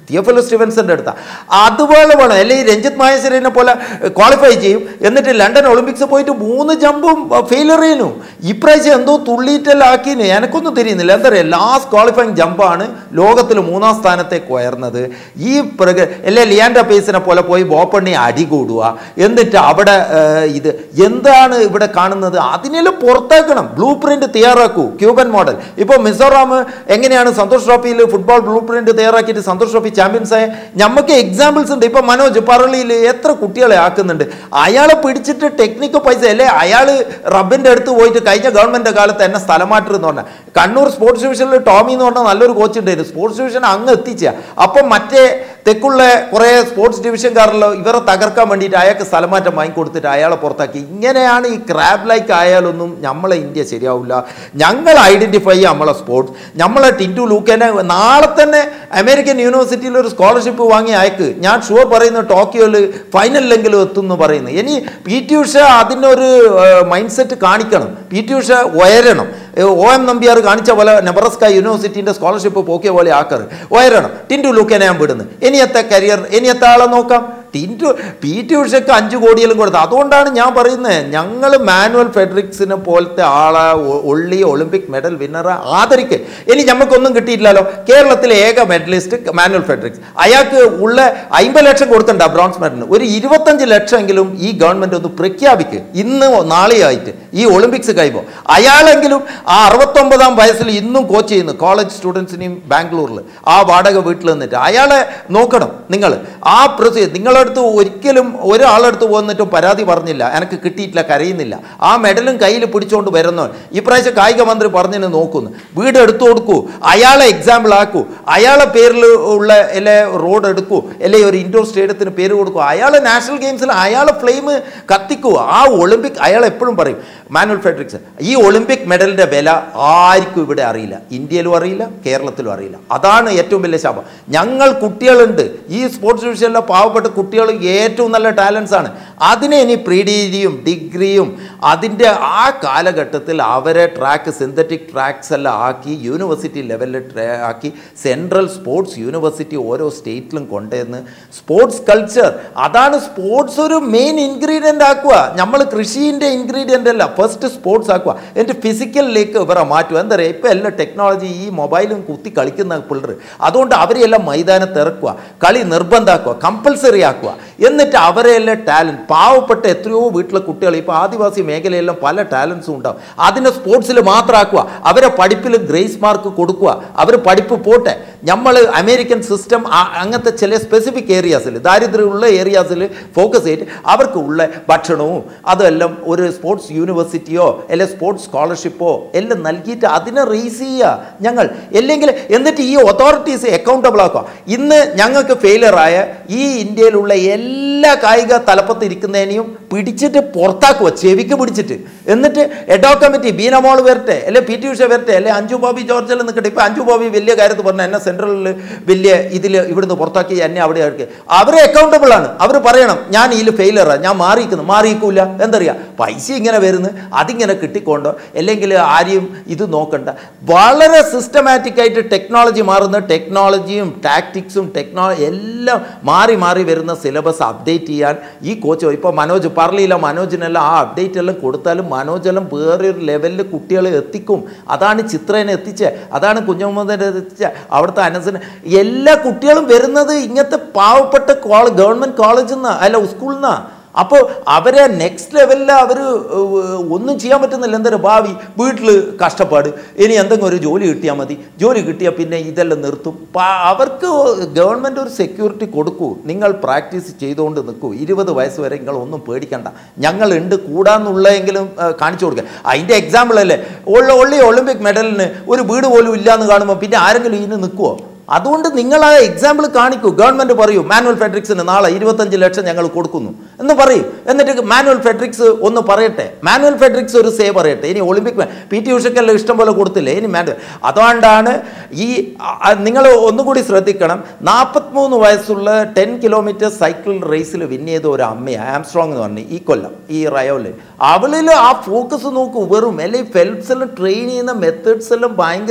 തിയോഫിലോ സ്റ്റീവൻസന്റെ അടുത്ത അതുപോലെ വേണം അല്ലെങ്കിൽ രഞ്ജിത്ത് മഹേശ്വരനെ പോലെ ക്വാളിഫൈ ചെയ്യും എന്നിട്ട് ലണ്ടൻ ഒളിമ്പിക്സ് പോയിട്ട് മൂന്ന് ജമ്പും ഫെയിലർ ചെയ്യുന്നു ഇപ്രാവശ്യം എന്തോ തുള്ളിയിട്ടെല്ലാം ആക്കിന് എനക്കൊന്നും തിരിയുന്നില്ല എന്താ പറയുക ലാസ്റ്റ് ക്വാളിഫയിങ് ജമ്പാണ് ലോകത്തിൽ മൂന്നാം സ്ഥാനത്തേക്ക് ഉയർന്നത് ഈ പ്രക അല്ലെ ലിയാൻഡ പേസിനെ പോലെ പോയി ബോപ്പണ്ണി അടികൂടുക എന്നിട്ട് അവിടെ ഏഹ്, ഇത് എന്താണ് ഇവിടെ കാണുന്നത് അതിനെല്ലാം പുറത്താക്കണം ബ്ലൂ പ്രിന്റ് തയ്യാറാക്കൂ ക്യൂബൻ മോഡൽ ഇപ്പോൾ മിസോറാം എങ്ങനെയാണ് സന്തോഷ് ട്രോഫിയിൽ ഫുട്ബോൾ ബ്ലൂ പ്രിന്റ് തയ്യാറാക്കിയിട്ട് സന്തോഷ് ട്രോഫി ചാമ്പ്യൻസ് ആയ നമുക്ക് എക്സാമ്പിൾസ് ഉണ്ട് ഇപ്പൊ മനോജ് പറളിയിൽ എത്ര കുട്ടികളെ ആക്കുന്നുണ്ട് അയാളെ പിടിച്ചിട്ട് ടെക്നിക്കൽ പൈസ അല്ലേ അയാൾ റബ്ബിന്റെ അടുത്ത് പോയിട്ട് കഴിഞ്ഞ ഗവൺമെന്റ് കാലത്ത് എന്നെ സ്ഥലം മാറ്റം എന്ന് പറഞ്ഞാൽ കണ്ണൂർ സ്പോർട്സ് ഡിവിഷനിൽ ടോമി എന്ന് പറഞ്ഞ നല്ലൊരു കോച്ച് ഉണ്ടായിരുന്നു സ്പോർട്സ് ഡിവിഷൻ അങ്ങ് എത്തിച്ച അപ്പം മറ്റേ തെക്കുള്ള കുറേ സ്പോർട്സ് ഡിവിഷൻകാരല്ലോ ഇവരെ തകർക്കാൻ വേണ്ടിയിട്ട് അയാൾക്ക് സ്ഥലമാറ്റം വാങ്ങിക്കൊടുത്തിട്ട് അയാളെ പുറത്താക്കി ഇങ്ങനെയാണ് ഈ ക്രാബ് ലൈക്ക് ആയാലൊന്നും നമ്മളെ ഇന്ത്യ ശരിയാവില്ല ഞങ്ങൾ ഐഡന്റിഫൈ ചെയ്യുക നമ്മളെ സ്പോർട്സ് നമ്മളെ ടിൻറ്റു ലൂക്കേനെ നാളെ തന്നെ അമേരിക്കൻ യൂണിവേഴ്സിറ്റിയിൽ ഒരു സ്കോളർഷിപ്പ് വാങ്ങി അയക്ക് ഞാൻ ഷുവർ പറയുന്നു ടോക്കിയോയിൽ ഫൈനലിലെങ്കിലും എത്തും എന്ന് പറയുന്നു ഇനി പി ടി ഉഷ അതിനൊരു മൈൻഡ് സെറ്റ് കാണിക്കണം പി ടി ഉഷ ഉയരണം ഒ എം നമ്പ്യാർ കാണിച്ച പോലെ നെബറസ്ക യൂണിവേഴ്സിറ്റിൻ്റെ സ്കോളർഷിപ്പ് പോക്കിയ പോലെ ആക്കറ് ഉയരണം ടിൻറ്റു ലൂക്കേനെ ഞാൻ വിടുന്നു ഇനിയത്തെ കരിയർ ഇനിയത്തെ ആളെ നോക്കാം ടിൻറ്റു പി ടി ഉഷയ്ക്ക് അഞ്ച് കോടിയെല്ലാം കൊടുത്തു അതുകൊണ്ടാണ് ഞാൻ പറയുന്നത് ഞങ്ങൾ മാനുവൽ ഫെഡറിക്സിനെ പോലത്തെ ആളെ ഒ- ഒള്ളി ഒളിമ്പിക് മെഡൽ വിന്നറെ ആദരിക്ക് ഇനി നമുക്കൊന്നും കിട്ടിയിട്ടില്ലല്ലോ കേരളത്തിലെ ഏക മെഡലിസ്റ്റ് മാനുവൽ ഫെഡറിക്സ് അയാൾക്ക് ഉള്ള അമ്പത് ലക്ഷം കൊടുക്കണ്ട ബ്രോൺസ് മെഡലിന് ഒരു ഇരുപത്തഞ്ച് ലക്ഷമെങ്കിലും ഈ ഗവൺമെന്റ് ഒന്ന് പ്രഖ്യാപിക്ക് ഇന്ന് നാളെയായിട്ട് ഈ ഒളിമ്പിക്സ് കഴിയുമ്പോൾ അയാളെങ്കിലും ആ അറുപത്തൊമ്പതാം വയസ്സിൽ ഇന്നും കോച്ച് ചെയ്യുന്നു കോളേജ് സ്റ്റുഡൻസിനെയും ബാംഗ്ലൂരിൽ ആ വാടക വീട്ടിൽ നിന്നിട്ട് അയാളെ നോക്കണം നിങ്ങൾ ആ പ്രൊസീ നിങ്ങളടുത്ത് ഒരിക്കലും ഒരാളടുത്ത് വന്നിട്ടും പരാതി പറഞ്ഞില്ല എനിക്ക് കിട്ടിയിട്ടില്ല കരയുന്നില്ല ആ മെഡലും കയ്യിൽ പിടിച്ചുകൊണ്ട് വരുന്നു ഇപ്രാവശ്യം കായിക മന്ത്രി പറഞ്ഞതിന് നോക്കുന്നു വീട് എടുത്തു കൊടുക്കൂ അയാളെ എക്സാമ്പിൾ ആക്കൂ അയാളെ പേരിൽ ഉള്ള അല്ലെ റോഡ് എടുക്കൂ അല്ലെ ഒരു ഇൻഡോർ സ്റ്റേഡിയത്തിന് പേര് കൊടുക്കൂ അയാളെ നാഷണൽ ഗെയിംസിൽ അയാളെ ഫ്ലെയിം കത്തിക്കൂ ആ ഒളിമ്പിക് അയാൾ എപ്പോഴും പറയും മാനുവൽ ഫെഡറിക്സ് ഈ ഒളിമ്പിക് മെഡലിന്റെ വില ആർക്കും ഇവിടെ അറിയില്ല ഇന്ത്യയിലും അറിയില്ല കേരളത്തിലും അറിയില്ല അതാണ് ഏറ്റവും വലിയ ശാപം ഞങ്ങൾ കുട്ടികളുണ്ട് ഈ സ്പോർട്സ് ഡിവിഷനിലെ പാവപ്പെട്ട കുട്ടികൾ ഏറ്റവും നല്ല ടാലൻസ് ആണ് അതിനെ ഇനി പ്രീ ഡിഗ്രിയും ഡിഗ്രിയും അതിൻ്റെ ആ കാലഘട്ടത്തിൽ അവരെ ട്രാക്ക് സിന്തറ്റിക് ട്രാക്സ് എല്ലാം ആക്കി യൂണിവേഴ്സിറ്റി ലെവലിൽ ട്രാ ആക്കി സെൻട്രൽ സ്പോർട്സ് യൂണിവേഴ്സിറ്റി ഓരോ സ്റ്റേറ്റിലും കൊണ്ടുവന്ന് സ്പോർട്സ് കൾച്ചർ അതാണ് സ്പോർട്സ് ഒരു മെയിൻ ഇൻഗ്രീഡിയൻ്റ് ആക്കുക നമ്മൾ കൃഷിൻ്റെ ഇൻഗ്രീഡിയൻ്റ് അല്ല ഫസ്റ്റ് സ്പോർട്സ് ആക്കുക എന്നിട്ട് ഫിസിക്കലിലേക്ക് ഇവരെ മാറ്റുക എന്താ പറയുക ഇപ്പോൾ എല്ലാം ടെക്നോളജി ഈ മൊബൈലും കുത്തി കളിക്കുന്ന പിള്ളേർ അതുകൊണ്ട് അവരെല്ലാം മൈതാനത്ത് ഇറക്കുക കളി നിർബന്ധമാക്കുക കമ്പൽസറി ആക്കുക എന്നിട്ട് അവരെല്ലാം ടാലൻറ്റ് പാവപ്പെട്ട എത്രയോ വീട്ടിലെ കുട്ടികൾ ഇപ്പോൾ ആദിവാസി മേഖലയെല്ലാം പല ടാലൻസും ഉണ്ടാവും അതിനെ സ്പോർട്സിൽ മാത്രമാക്കുക അവരെ പഠിപ്പിൽ ഗ്രേസ് മാർക്ക് കൊടുക്കുക അവർ പഠിപ്പ് പോട്ടെ നമ്മൾ അമേരിക്കൻ സിസ്റ്റം അങ്ങനത്തെ ചില സ്പെസിഫിക് ഏരിയാസിൽ ദാരിദ്ര്യമുള്ള ഏരിയാസിൽ ഫോക്കസ് ചെയ്തിട്ട് അവർക്ക് ഉള്ള ഭക്ഷണവും അതെല്ലാം ഒരു സ്പോർട്സ് യൂണിവേഴ്സിറ്റിയോ അല്ലെങ്കിൽ സ്പോർട്സ് സ്കോളർഷിപ്പോ എല്ലാം നൽകിയിട്ട് അതിനെ റേസ് ചെയ്യുക ഞങ്ങൾ അല്ലെങ്കിൽ എന്നിട്ട് ഈ അതോറിറ്റീസ് അക്കൗണ്ടബിൾ ആക്കുക ഇന്ന് ഞങ്ങൾക്ക് ഫെയിലറായ ഈ ഇന്ത്യയിലുള്ള എല്ലാ കായിക തലപ്പത്ത് ഇരിക്കുന്നതിനെയും പിടിച്ചിട്ട് പുറത്താക്കുക ചെവിക്ക് പിടിച്ചിട്ട് എന്നിട്ട് എഡോ കമ്മിറ്റി ബീനമോൾ വരട്ടെ അല്ലെ പി ടി ഉഷ വരട്ടെ അല്ലെ അഞ്ചു ബോബി ജോർജെല്ലാം നിൽക്കട്ടെ ഇപ്പം അഞ്ചു ബോബി വലിയ കാര്യത്തിൽ പറഞ്ഞ എന്നെ സെൻട്രലിൽ വലിയ ഇതിൽ ഇവിടുന്ന് പുറത്താക്കി എന്നെ അവിടെ ഇറക്കി അവരെ അക്കൗണ്ടബിൾ ആണ് അവർ പറയണം ഞാൻ ഇതിൽ ഫെയിലറാണ് ഞാൻ മാറിയിരിക്കുന്നു മാറിയിരിക്കൂല എന്തറിയാ പൈസ ഇങ്ങനെ വരുന്നു അതിങ്ങനെ കിട്ടിക്കൊണ്ടോ അല്ലെങ്കിൽ ആരെയും ഇത് നോക്കണ്ട വളരെ സിസ്റ്റമാറ്റിക് ആയിട്ട് ടെക്നോളജി മാറുന്ന ടെക്നോളജിയും ടാക്ടിക്സും ടെക്നോളജി എല്ലാം മാറി മാറി വരുന്ന സിലബസ് അപ്ഡേറ്റ് ചെയ്യാൻ ഈ കോച്ച് ഇപ്പോൾ മനോജ് പറഞ്ഞില്ല മനോജിനെല്ലാം ആ അപ്ഡേറ്റ് എല്ലാം കൊടുത്താലും മനോജെല്ലാം വേറൊരു ലെവലിൽ കുട്ടികളെ എത്തിക്കും അതാണ് ചിത്രേനെ എത്തിച്ചത് അതാണ് കുഞ്ഞുമുഹമ്മദിനെ എത്തിച്ചത് അവിടുത്തെ അനസിന് എല്ലാ കുട്ടികളും വരുന്നത് ഇങ്ങനത്തെ പാവപ്പെട്ട കോളേജ് ഗവൺമെൻറ് കോളേജിൽ നിന്നാണ് അല്ല സ്കൂളിൽ നിന്നാണ് അപ്പോൾ അവരെ നെക്സ്റ്റ് ലെവലിൽ അവർ ഒന്നും ചെയ്യാൻ പറ്റുന്നില്ല എന്താ ഭാവി വീട്ടിൽ കഷ്ടപ്പാട് ഇനി എന്തെങ്കിലും ഒരു ജോലി കിട്ടിയാൽ മതി ജോലി കിട്ടിയാൽ പിന്നെ ഇതെല്ലാം നിർത്തും പ- അവർക്ക് ഗവൺമെൻറ് ഒരു സെക്യൂരിറ്റി കൊടുക്കൂ നിങ്ങൾ പ്രാക്ടീസ് ചെയ്തുകൊണ്ട് നിൽക്കൂ ഇരുപത് വയസ്സ് വരെ നിങ്ങൾ ഒന്നും പേടിക്കണ്ട ഞങ്ങളുണ്ട് കൂടാന്നുള്ളതെങ്കിലും ഏഹ്, കാണിച്ചു കൊടുക്കുക അതിൻ്റെ എക്സാമ്പിൾ അല്ലേ ഉള്ള ഒള്ളി ഒളിമ്പിക് മെഡലിന് ഒരു വീട് പോലും ഇല്ലയെന്ന് കാണുമ്പോൾ പിന്നെ ആരെങ്കിലും ഇതിന് നിൽക്കുമോ അതുകൊണ്ട് നിങ്ങൾ ആ എക്സാമ്പിൾ കാണിക്കൂ ഗവൺമെന്റ് പറയൂ മാനുവൽ ഫെഡറിക്സിന് നാളെ ഇരുപത്തഞ്ച് ലക്ഷം ഞങ്ങൾ കൊടുക്കുന്നു എന്ന് പറയൂ എന്നിട്ട് മാനുവൽ ഫെഡറിക്സ് ഒന്ന് പറയട്ടെ മാനുവൽ ഫെഡറിക്സ് ഒരു സേ പറയട്ടെ ഇനി ഒളിമ്പിക് പി ടി ഉഷക്കെല്ലാം ഇഷ്ടം പോലെ കൊടുത്തില്ലേ ഇനി മാനുവൽ അതുകൊണ്ടാണ് ഈ നിങ്ങൾ ഒന്നുകൂടി ശ്രദ്ധിക്കണം നാൽപ്പത്തിമൂന്ന് വയസ്സുള്ള ടെൻ കിലോമീറ്റർ സൈക്കിൾ റേസിൽ വിൻ ചെയ്ത ഒരു അമ്മയാണ് ആംസ്ട്രോങ് എന്ന് പറഞ്ഞു ഈ കൊല്ലം ഈ റയോല് അവളിൽ ആ ഫോക്കസ് നോക്കൂ വെറും അല്ലെങ്കിൽ ഫെൽപ്സ് എല്ലാം ട്രെയിൻ ചെയ്യുന്ന മെത്തേഡ്സ് എല്ലാം ഭയങ്കര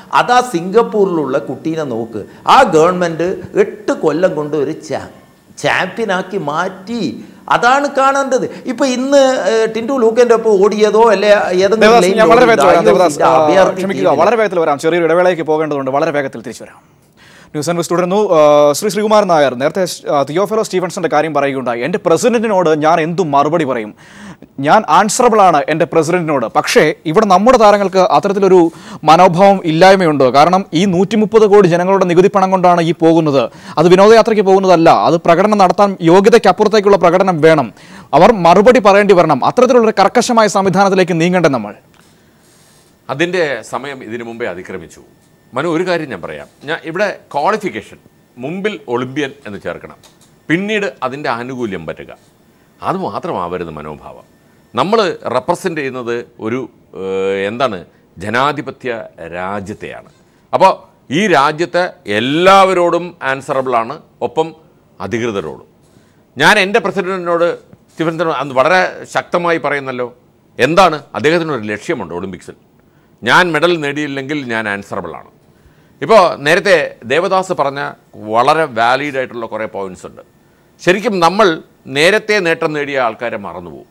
അതാ സിംഗപ്പൂരിലുള്ള കുട്ടീനെ നോക്ക് ആ ഗവൺമെൻറ് എട്ട് കൊല്ലം കൊണ്ട് ഒരു ചാ ചാമ്പ്യനാക്കി മാറ്റി അതാണ് കാണേണ്ടത് ഇപ്പൊ ഇന്ന് ഏഹ്, ടിൻഡു ലൂക്കന്റെ ഒപ്പം ഓടിയതോ അല്ലെ ഏതെങ്കിലും ദേവദാസ് lane ഞാൻ വളരെ ഓടിയതോ വേഗത്തിൽ വരാം IOC ദേവദാസ് ന്റെ ആ, അഭയാർത്ഥി ക്ഷമിക്കുക ടീമിന് വളരെ വേഗത്തിൽ വരാം ചെറിയൊരു ഇടവേളയ്ക്ക് പോകേണ്ടതുണ്ട് വളരെ വേഗത്തിൽ തിരിച്ചു വരാം ന്യൂസ് ആൻഡ് തുടരുന്നു ആ, ശ്രീ ശ്രീകുമാരൻ നായർ നേരത്തെ ആ, തിയോഫിലോ സ്റ്റീവൻസന്റെ കാര്യം പറയുകയുണ്ടായി എൻ്റെ പ്രസിഡന്റിനോട് ഞാൻ എന്തു മറുപടി പറയും ഞാൻ ആൻസറബിൾ ആണ് എൻ്റെ പ്രസിഡന്റിനോട് പക്ഷേ ഇവിടെ നമ്മുടെ താരങ്ങൾക്ക് അത്തരത്തിലൊരു മനോഭാവം ഇല്ലായ്മയുണ്ട് കാരണം ഈ നൂറ്റി മുപ്പത് കോടി ജനങ്ങളുടെ നികുതി പണം കൊണ്ടാണ് ഈ പോകുന്നത് അത് വിനോദയാത്രയ്ക്ക് പോകുന്നതല്ല അത് പ്രകടനം നടത്താൻ യോഗ്യതയ്ക്കപ്പുറത്തേക്കുള്ള പ്രകടനം വേണം അവർ മറുപടി പറയേണ്ടി വരണം അത്തരത്തിലുള്ള ഒരു കർക്കശമായ സംവിധാനത്തിലേക്ക് നീങ്ങണ്ടേ നമ്മൾ അതിൻ്റെ സമയം ഇതിനു മുമ്പേ അതിക്രമിച്ചു മനു ഒരു കാര്യം ഞാൻ പറയാം ഞാൻ ഇവിടെ ക്വാളിഫിക്കേഷൻ മുമ്പിൽ ഒളിമ്പ്യൻ എന്ന് ചേർക്കണം പിന്നീട് അതിൻ്റെ ആനുകൂല്യം പറ്റുക അത് മാത്രമാവരുത് മനോഭാവം നമ്മൾ റെപ്രസെൻ്റ് ചെയ്യുന്നത് ഒരു ഏഹ്, എന്താണ് ജനാധിപത്യ രാജ്യത്തെയാണ് അപ്പോൾ ഈ രാജ്യത്തെ എല്ലാവരോടും ആൻസറബിളാണ് ഒപ്പം അധികൃതരോടും ഞാൻ എൻ്റെ പ്രസിഡന്റിനോട് തിരുവനന്തപുരം അന്ന് വളരെ ശക്തമായി പറയുന്നല്ലോ എന്താണ് അദ്ദേഹത്തിന് ഒരു ലക്ഷ്യമുണ്ട് ഒളിമ്പിക്സിൽ ഞാൻ മെഡൽ നേടിയില്ലെങ്കിൽ ഞാൻ ആൻസറബിൾ ആണ് ഇപ്പോൾ നേരത്തെ ദേവദാസ് പറഞ്ഞ വളരെ വാലിഡ് ആയിട്ടുള്ള കുറേ പോയിന്റ്സ് ഉണ്ട് ശരിക്കും നമ്മൾ നേരത്തെ നേട്ടം നേടിയ ആൾക്കാരെ മറന്നുപോകും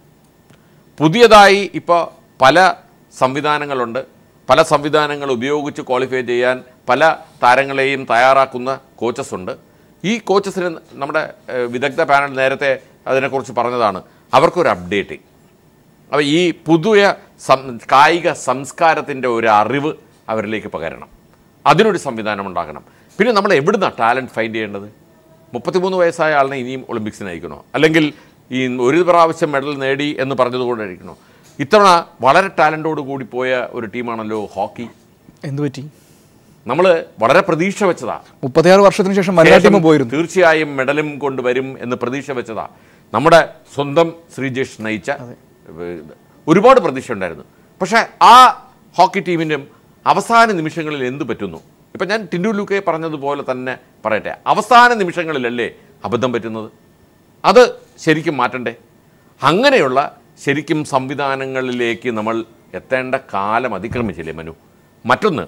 പുതിയതായി ഇപ്പോൾ പല സംവിധാനങ്ങളുണ്ട് പല സംവിധാനങ്ങൾ ഉപയോഗിച്ച് ക്വാളിഫൈ ചെയ്യാൻ പല താരങ്ങളെയും തയ്യാറാക്കുന്ന കോച്ചസ് ഉണ്ട് ഈ കോച്ചസിന് നമ്മുടെ ഏഹ്, വിദഗ്ധ പാനൽ നേരത്തെ അതിനെക്കുറിച്ച് പറഞ്ഞതാണ് അവർക്കൊരു അപ്ഡേറ്റിംഗ് അപ്പോൾ ഈ പുതിയ സം കായിക സംസ്കാരത്തിൻ്റെ ഒരു അറിവ് അവരിലേക്ക് പകരണം അതിനൊരു സംവിധാനം ഉണ്ടാക്കണം പിന്നെ നമ്മൾ എവിടുന്നാണ് ടാലൻറ്റ് ഫൈൻഡ് ചെയ്യേണ്ടത് മുപ്പത്തിമൂന്ന് വയസ്സായ ആളിനെ ഇനിയും ഒളിമ്പിക്സിന് അയക്കണോ അല്ലെങ്കിൽ ഈ ഒരു പ്രാവശ്യം മെഡൽ നേടി എന്ന് പറഞ്ഞതുകൊണ്ടായിരിക്കണോ ഇത്തവണ വളരെ ടാലൻറ്റോട് കൂടി പോയ ഒരു ടീമാണല്ലോ ഹോക്കി എന്തു പറ്റി നമ്മൾ വളരെ പ്രതീക്ഷ വെച്ചതാ മുപ്പത്തിയാറ് വർഷത്തിന് ശേഷം വനിതാ ടീം ശേഷം പോയിരുന്നു തീർച്ചയായും മെഡലും കൊണ്ടുവരും എന്ന് പ്രതീക്ഷ വെച്ചതാ നമ്മുടെ സ്വന്തം ശ്രീജേഷ് നയിച്ച ഏഹ്, ഒരുപാട് പ്രതീക്ഷ ഉണ്ടായിരുന്നു പക്ഷേ ആ ഹോക്കി ടീമിനും അവസാന നിമിഷങ്ങളിൽ എന്ത് പറ്റുന്നു ഇപ്പം ഞാൻ ടിൻഡു ലൂക്കെ പറഞ്ഞതുപോലെ തന്നെ പറയട്ടെ അവസാന നിമിഷങ്ങളിലല്ലേ അബദ്ധം പറ്റുന്നത് അത് ശരിക്കും മാറ്റണ്ടേ അങ്ങനെയുള്ള ശരിക്കും സംവിധാനങ്ങളിലേക്ക് നമ്മൾ എത്തേണ്ട കാലം അതിക്രമിച്ചില്ലേ മനു മറ്റൊന്ന്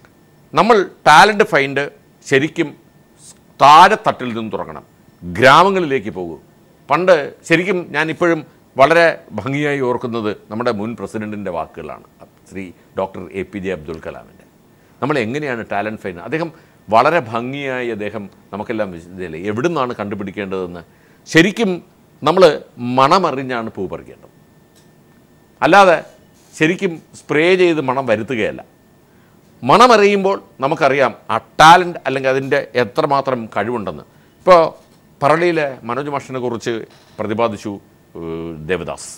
നമ്മൾ ടാലൻറ്റ് ഫൈൻഡ് ശരിക്കും താഴെത്തട്ടിൽ നിന്ന് തുടങ്ങണം ഗ്രാമങ്ങളിലേക്ക് പോകൂ പണ്ട് ശരിക്കും ഞാൻ ഇപ്പോഴും വളരെ ഭംഗിയായി ഓർക്കുന്നത് നമ്മുടെ മുൻ പ്രസിഡൻറ്റിൻ്റെ വാക്കുകളാണ് Shri doctor A P J Abdul കലാമിൻ്റെ നമ്മൾ എങ്ങനെയാണ് ടാലൻറ്റ് ഫൈൻഡ് അദ്ദേഹം വളരെ ഭംഗിയായി അദ്ദേഹം നമുക്കെല്ലാം വിശദീകരിച്ചില്ലേ എവിടെ നിന്നാണ് കണ്ടുപിടിക്കേണ്ടതെന്ന് ശരിക്കും നമ്മൾ മണമറിഞ്ഞാണ് പൂ പറിക്കേണ്ടത് അല്ലാതെ ശരിക്കും സ്പ്രേ ചെയ്ത് മണം വരുത്തുകയല്ല മണമറിയുമ്പോൾ നമുക്കറിയാം ആ ടാലൻറ്റ് അല്ലെങ്കിൽ അതിൻ്റെ എത്രമാത്രം കഴിവുണ്ടെന്ന് ഇപ്പോൾ പറളിയിലെ മനോജ് മാഷിനെ കുറിച്ച് പ്രതിപാദിച്ചു ഏഹ്, ദേവദാസ്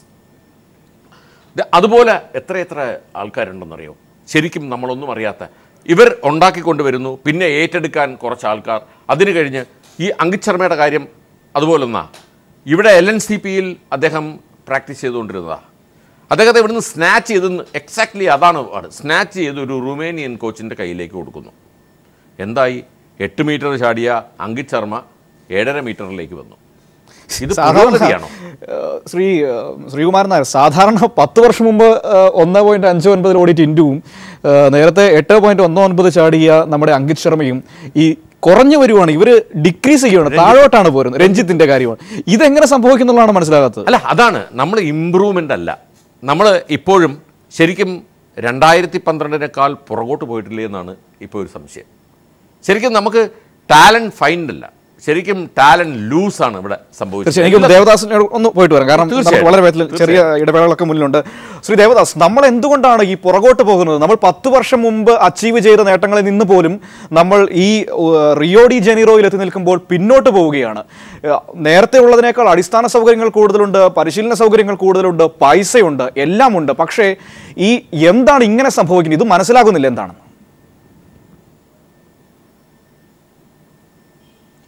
ഇത് അതുപോലെ എത്ര എത്ര ആൾക്കാരുണ്ടെന്നറിയോ ശരിക്കും നമ്മളൊന്നും അറിയാത്ത ഇവർ ഉണ്ടാക്കിക്കൊണ്ടുവരുന്നു പിന്നെ ഏറ്റെടുക്കാൻ കുറച്ച് ആൾക്കാർ അതിന് കഴിഞ്ഞ് ഈ അങ്കിത് ശർമ്മയുടെ കാര്യം അതുപോലെ ഒന്നാ ഇവിടെ എൽ എൻ സി പിയിൽ അദ്ദേഹം പ്രാക്ടീസ് ചെയ്തുകൊണ്ടിരുന്നതാണ് അദ്ദേഹത്തെ ഇവിടുന്ന് സ്നാച്ച് ചെയ്ത് എക്സാക്ട്ലി അതാണ് സ്നാച്ച് ചെയ്ത് ഒരു റുമേനിയൻ കോച്ചിൻ്റെ കയ്യിലേക്ക് കൊടുക്കുന്നു എന്തായി എട്ട് മീറ്റർ ചാടിയ അങ്കിത് ശർമ്മ ഏഴര മീറ്ററിലേക്ക് വന്നു ഇത് സാധാരണ പുരോഗതിയാണോ ഏഹ്, ശ്രീ ഏഹ്, ശ്രീകുമാരൻ നായർ സാധാരണ പത്ത് വർഷം മുമ്പ് ഏഹ്, ഒന്ന് പോയിന്റ് അഞ്ച് ഒൻപതിൽ ഓടി ടിൻഡുവും ഏഹ്, നേരത്തെ എട്ട് പോയിന്റ് ഒന്ന് ഒൻപത് ചാടിയ നമ്മുടെ അങ്കിത് ശർമ്മയും ഈ കുറഞ്ഞു വരുവാണ് ഇവര് ഡിക്രീസ് ചെയ്യുകയാണ് താഴോട്ടാണ് പോരുന്നത് രഞ്ജിത്തിന്റെ കാര്യമാണ് ഇതെങ്ങനെ സംഭവിക്കുന്നുള്ളതാണ് മനസ്സിലാകാത്തത് അല്ല അതാണ് നമ്മൾ ഇമ്പ്രൂവ്മെൻ്റ് അല്ല നമ്മൾ ഇപ്പോഴും ശരിക്കും രണ്ടായിരത്തി പന്ത്രണ്ടിനേക്കാൾ പുറകോട്ട് പോയിട്ടില്ലേ എന്നാണ് ഇപ്പോൾ ഒരു സംശയം ശരിക്കും നമുക്ക് ടാലൻറ്റ് ഫൈൻഡ് അല്ല ശരിക്കും ടാലൻറ്റ് ലൂസാണ് ഇവിടെ തീർച്ചയായും എനിക്ക് സംഭവിച്ചത് ദേവദാസിനോട് ഒന്ന് പോയിട്ട് വരാം കാരണം നമുക്ക് തീർച്ചയായും. വളരെ വേഗത്തിൽ ചെറിയ ഇടവേളകളൊക്കെ മുന്നിലുണ്ട് ശ്രീ ദേവദാസ് നമ്മൾ എന്തുകൊണ്ടാണ് ഈ പുറകോട്ട് പോകുന്നത് നമ്മൾ പത്ത് വർഷം മുമ്പ് അച്ചീവ് ചെയ്ത നേട്ടങ്ങളിൽ നിന്ന് പോലും നമ്മൾ ഈ ഉഹ്, റിയോ ഡി ജനീറോയിൽ എത്തി നിൽക്കുമ്പോൾ പിന്നോട്ട് പോവുകയാണ് ഏഹ്, നേരത്തെ ഉള്ളതിനേക്കാൾ അടിസ്ഥാന സൗകര്യങ്ങൾ കൂടുതലുണ്ട് പരിശീലന സൗകര്യങ്ങൾ കൂടുതലുണ്ട് പൈസയുണ്ട് എല്ലാം ഉണ്ട് പക്ഷേ ഈ എന്താണ് ഇങ്ങനെ സംഭവിക്കുന്നത് ഇത് മനസ്സിലാകുന്നില്ല എന്താണ്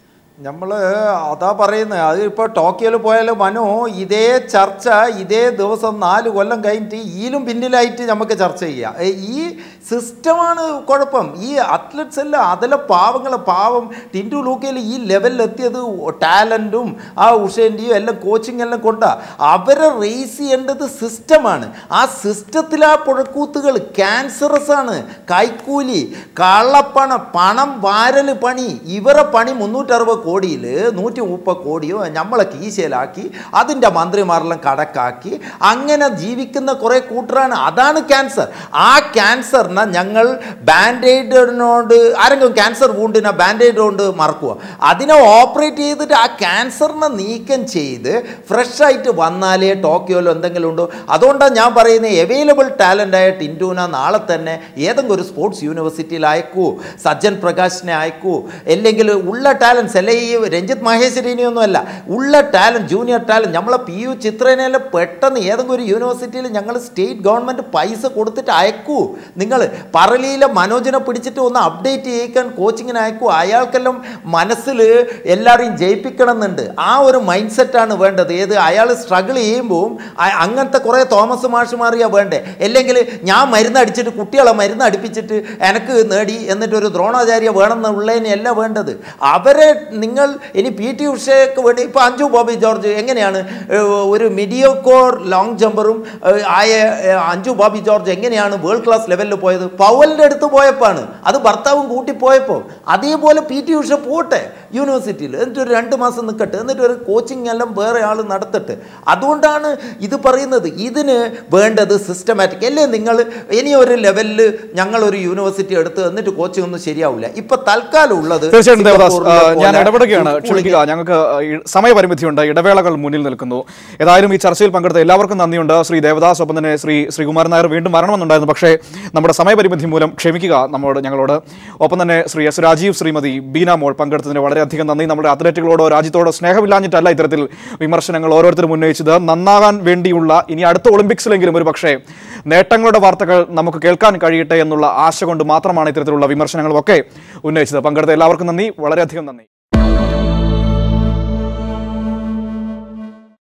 നമ്മൾ അതാ പറയുന്നത് അത് ഇപ്പോൾ ടോക്കിയോയിൽ പോയാൽ മനു ഇതേ ചർച്ച ഇതേ ദിവസം നാല് കൊല്ലം കഴിഞ്ഞിട്ട് ഈലും പിന്നിലായിട്ട് നമുക്ക് ചർച്ച ചെയ്യാം ഏ, ഈ സിസ്റ്റമാണ് കുഴപ്പം ഈ അത്ലറ്റ്സ് എല്ലാം അതിലെ പാവങ്ങളെ പാവം ടിൻറ്റു ലൂക്കയിൽ ഈ ലെവലിൽ എത്തിയത് ടാലൻറ്റും ആ ഉഷേൻ്റെയും എല്ലാം കോച്ചിങ് എല്ലാം കൊണ്ടാ അവരെ റേസ് ചെയ്യേണ്ടത് സിസ്റ്റമാണ് ആ സിസ്റ്റത്തിൽ ആ പുഴക്കൂത്തുകൾ ക്യാൻസറസ് ആണ് കൈക്കൂലി കള്ളപ്പണ പണം വാരൽ പണി ഇവരെ പണി മുന്നൂറ്ററുപത് കോടിയിൽ നൂറ്റി മുപ്പത് കോടിയോ നമ്മളെ കീശയിലാക്കി അതിൻ്റെ മന്ത്രിമാരെല്ലാം കടക്കാക്കി അങ്ങനെ ജീവിക്കുന്ന കുറേ കൂട്ടറാണ് അതാണ് ക്യാൻസർ ആ ക്യാൻസറിനെ ഞങ്ങൾ ബാൻഡേഡിനോട് ആരെങ്കിലും ക്യാൻസർ വൂണ്ടിനെ ബാൻഡേഡ് കൊണ്ട് മറക്കുക അതിനെ ഓപ്പറേറ്റ് ചെയ്തിട്ട് ആ ക്യാൻസറിനെ നീക്കം ചെയ്ത് ഫ്രഷ് ആയിട്ട് വന്നാലേ ടോക്കിയോയിലോ എന്തെങ്കിലും ഉണ്ടോ അതുകൊണ്ടാണ് ഞാൻ പറയുന്നത് അവൈലബിൾ ടാലൻ്റ് ആയ ടിൻറ്റൂന നാളെ തന്നെ ഏതെങ്കിലും ഒരു സ്പോർട്സ് യൂണിവേഴ്സിറ്റിയിൽ അയക്കൂ സജ്ജൻ പ്രകാശിനെ അയക്കൂ അല്ലെങ്കിൽ ഉള്ള ടാലൻസ് അല്ലെ ഈ രഞ്ജിത്ത് മഹേശ്വരിനെയൊന്നും അല്ല ഉള്ള ടാലൻറ്റ് ജൂനിയർ ടാലൻറ്റ് നമ്മളെ പി യു ചിത്രനെല്ലാം പെട്ടെന്ന് ഏതെങ്കിലും ഒരു യൂണിവേഴ്സിറ്റിയിൽ ഞങ്ങൾ സ്റ്റേറ്റ് ഗവൺമെൻറ് പൈസ കൊടുത്തിട്ട് അയക്കൂ നിങ്ങൾ പറളിയിലെ മനോജിനെ പിടിച്ചിട്ട് ഒന്ന് അപ്ഡേറ്റ് ചെയ്യിക്കാൻ കോച്ചിങ്ങിന് അയക്കൂ അയാൾക്കെല്ലാം മനസ്സിൽ എല്ലാവരെയും ജയിപ്പിക്കണം എന്നുണ്ട് ആ ഒരു മൈൻഡ് സെറ്റാണ് വേണ്ടത് ഏത് അയാൾ സ്ട്രഗിൾ ചെയ്യുമ്പോൾ അ- അങ്ങനത്തെ കുറേ തോമസ് മാഷുമാറിയാ വേണ്ടേ അല്ലെങ്കിൽ ഞാൻ മരുന്ന് അടിച്ചിട്ട് കുട്ടികളെ മരുന്ന് അടുപ്പിച്ചിട്ട് എനിക്ക് നേടി എന്നിട്ട് ഒരു ദ്രോണാചാര്യ വേണം എന്നുള്ളതിനെയല്ല വേണ്ടത് അവരെ നിങ്ങൾ ഇനി പി ടി ഉഷയ്ക്ക് വേണ്ടി ഇപ്പോൾ അഞ്ജു ബോബി ജോർജ് എങ്ങനെയാണ് ഏഹ്, ഒരു മിഡിയോക്കോർ ലോങ് ജമ്പറും ഏഹ്, ആയ ഏഹ്, അഞ്ജു ബോബി ജോർജ് എങ്ങനെയാണ് വേൾഡ് ക്ലാസ് ലെവലിൽ പോയത് പവലിൻ്റെ അടുത്ത് പോയപ്പോഴാണ് അത് ഭർത്താവും കൂട്ടി പോയപ്പോൾ അതേപോലെ പി ടി ഉഷ പോട്ടെ യൂണിവേഴ്സിറ്റിയിൽ എന്നിട്ട് ഒരു രണ്ട് മാസം നിൽക്കട്ടെ എന്നിട്ട് ഒരു കോച്ചിങ് എല്ലാം വേറെ ആൾ നടത്തട്ടെ അതുകൊണ്ടാണ് ഇത് പറയുന്നത് ഇതിന് വേണ്ടത് സിസ്റ്റമാറ്റിക് അല്ലേ നിങ്ങൾ ഇനി ഒരു ലെവലിൽ ഞങ്ങൾ ഒരു യൂണിവേഴ്സിറ്റി എടുത്ത് എന്നിട്ട് കോച്ചിങ് ഒന്നും ശരിയാവില്ല ഇപ്പൊ തൽക്കാലം ഉള്ളത് തീർച്ചയായിട്ടും ദേവദാസ് ആ, സിംഗപ്പൂരിലെ ഞാൻ പോലെ ഇടപെടുകയാണ് സ്കൂളിൽ ക്ഷമിക്കുക ഞങ്ങൾക്ക് ഈ സമയപരിമിതിയുണ്ട് ഇടവേളകൾ മുന്നിൽ നിൽക്കുന്നു ഏതായാലും ഈ ചർച്ചയിൽ പങ്കെടുത്ത എല്ലാവർക്കും നന്ദിയുണ്ട് ശ്രീ ദേവദാസ് ഒപ്പം തന്നെ ശ്രീ ശ്രീകുമാരൻ നായർ വീണ്ടും വരണമെന്നുണ്ടായിരുന്നു പക്ഷേ നമ്മുടെ സമയപരിമിതി മൂലം ക്ഷമിക്കുക നമ്മോട് ഞങ്ങളോട് ഒപ്പം തന്നെ ശ്രീ എസ് രാജീവ് ശ്രീമതി ബീന മോൾ പങ്കെടുത്തതിന് വളരെയധികം നന്ദി നമ്മുടെ അത്ലറ്റുകളോടോ രാജ്യത്തോടോ സ്നേഹമില്ലാഞ്ഞിട്ടല്ല ഇത്തരത്തിൽ വിമർശനങ്ങൾ ഓരോരുത്തരും ഉന്നയിച്ചത് നന്നാകാൻ വേണ്ടിയുള്ള ഇനി അടുത്ത ഒളിമ്പിക്സിലെങ്കിലും ഒരു പക്ഷേ നേട്ടങ്ങളുടെ വാർത്തകൾ നമുക്ക് കേൾക്കാൻ കഴിയട്ടെ എന്നുള്ള ആശ കൊണ്ട് മാത്രമാണ് ഇത്തരത്തിലുള്ള വിമർശനങ്ങളൊക്കെ ഉന്നയിച്ചത് പങ്കെടുത്ത എല്ലാവർക്കും നന്ദി വളരെയധികം നന്ദി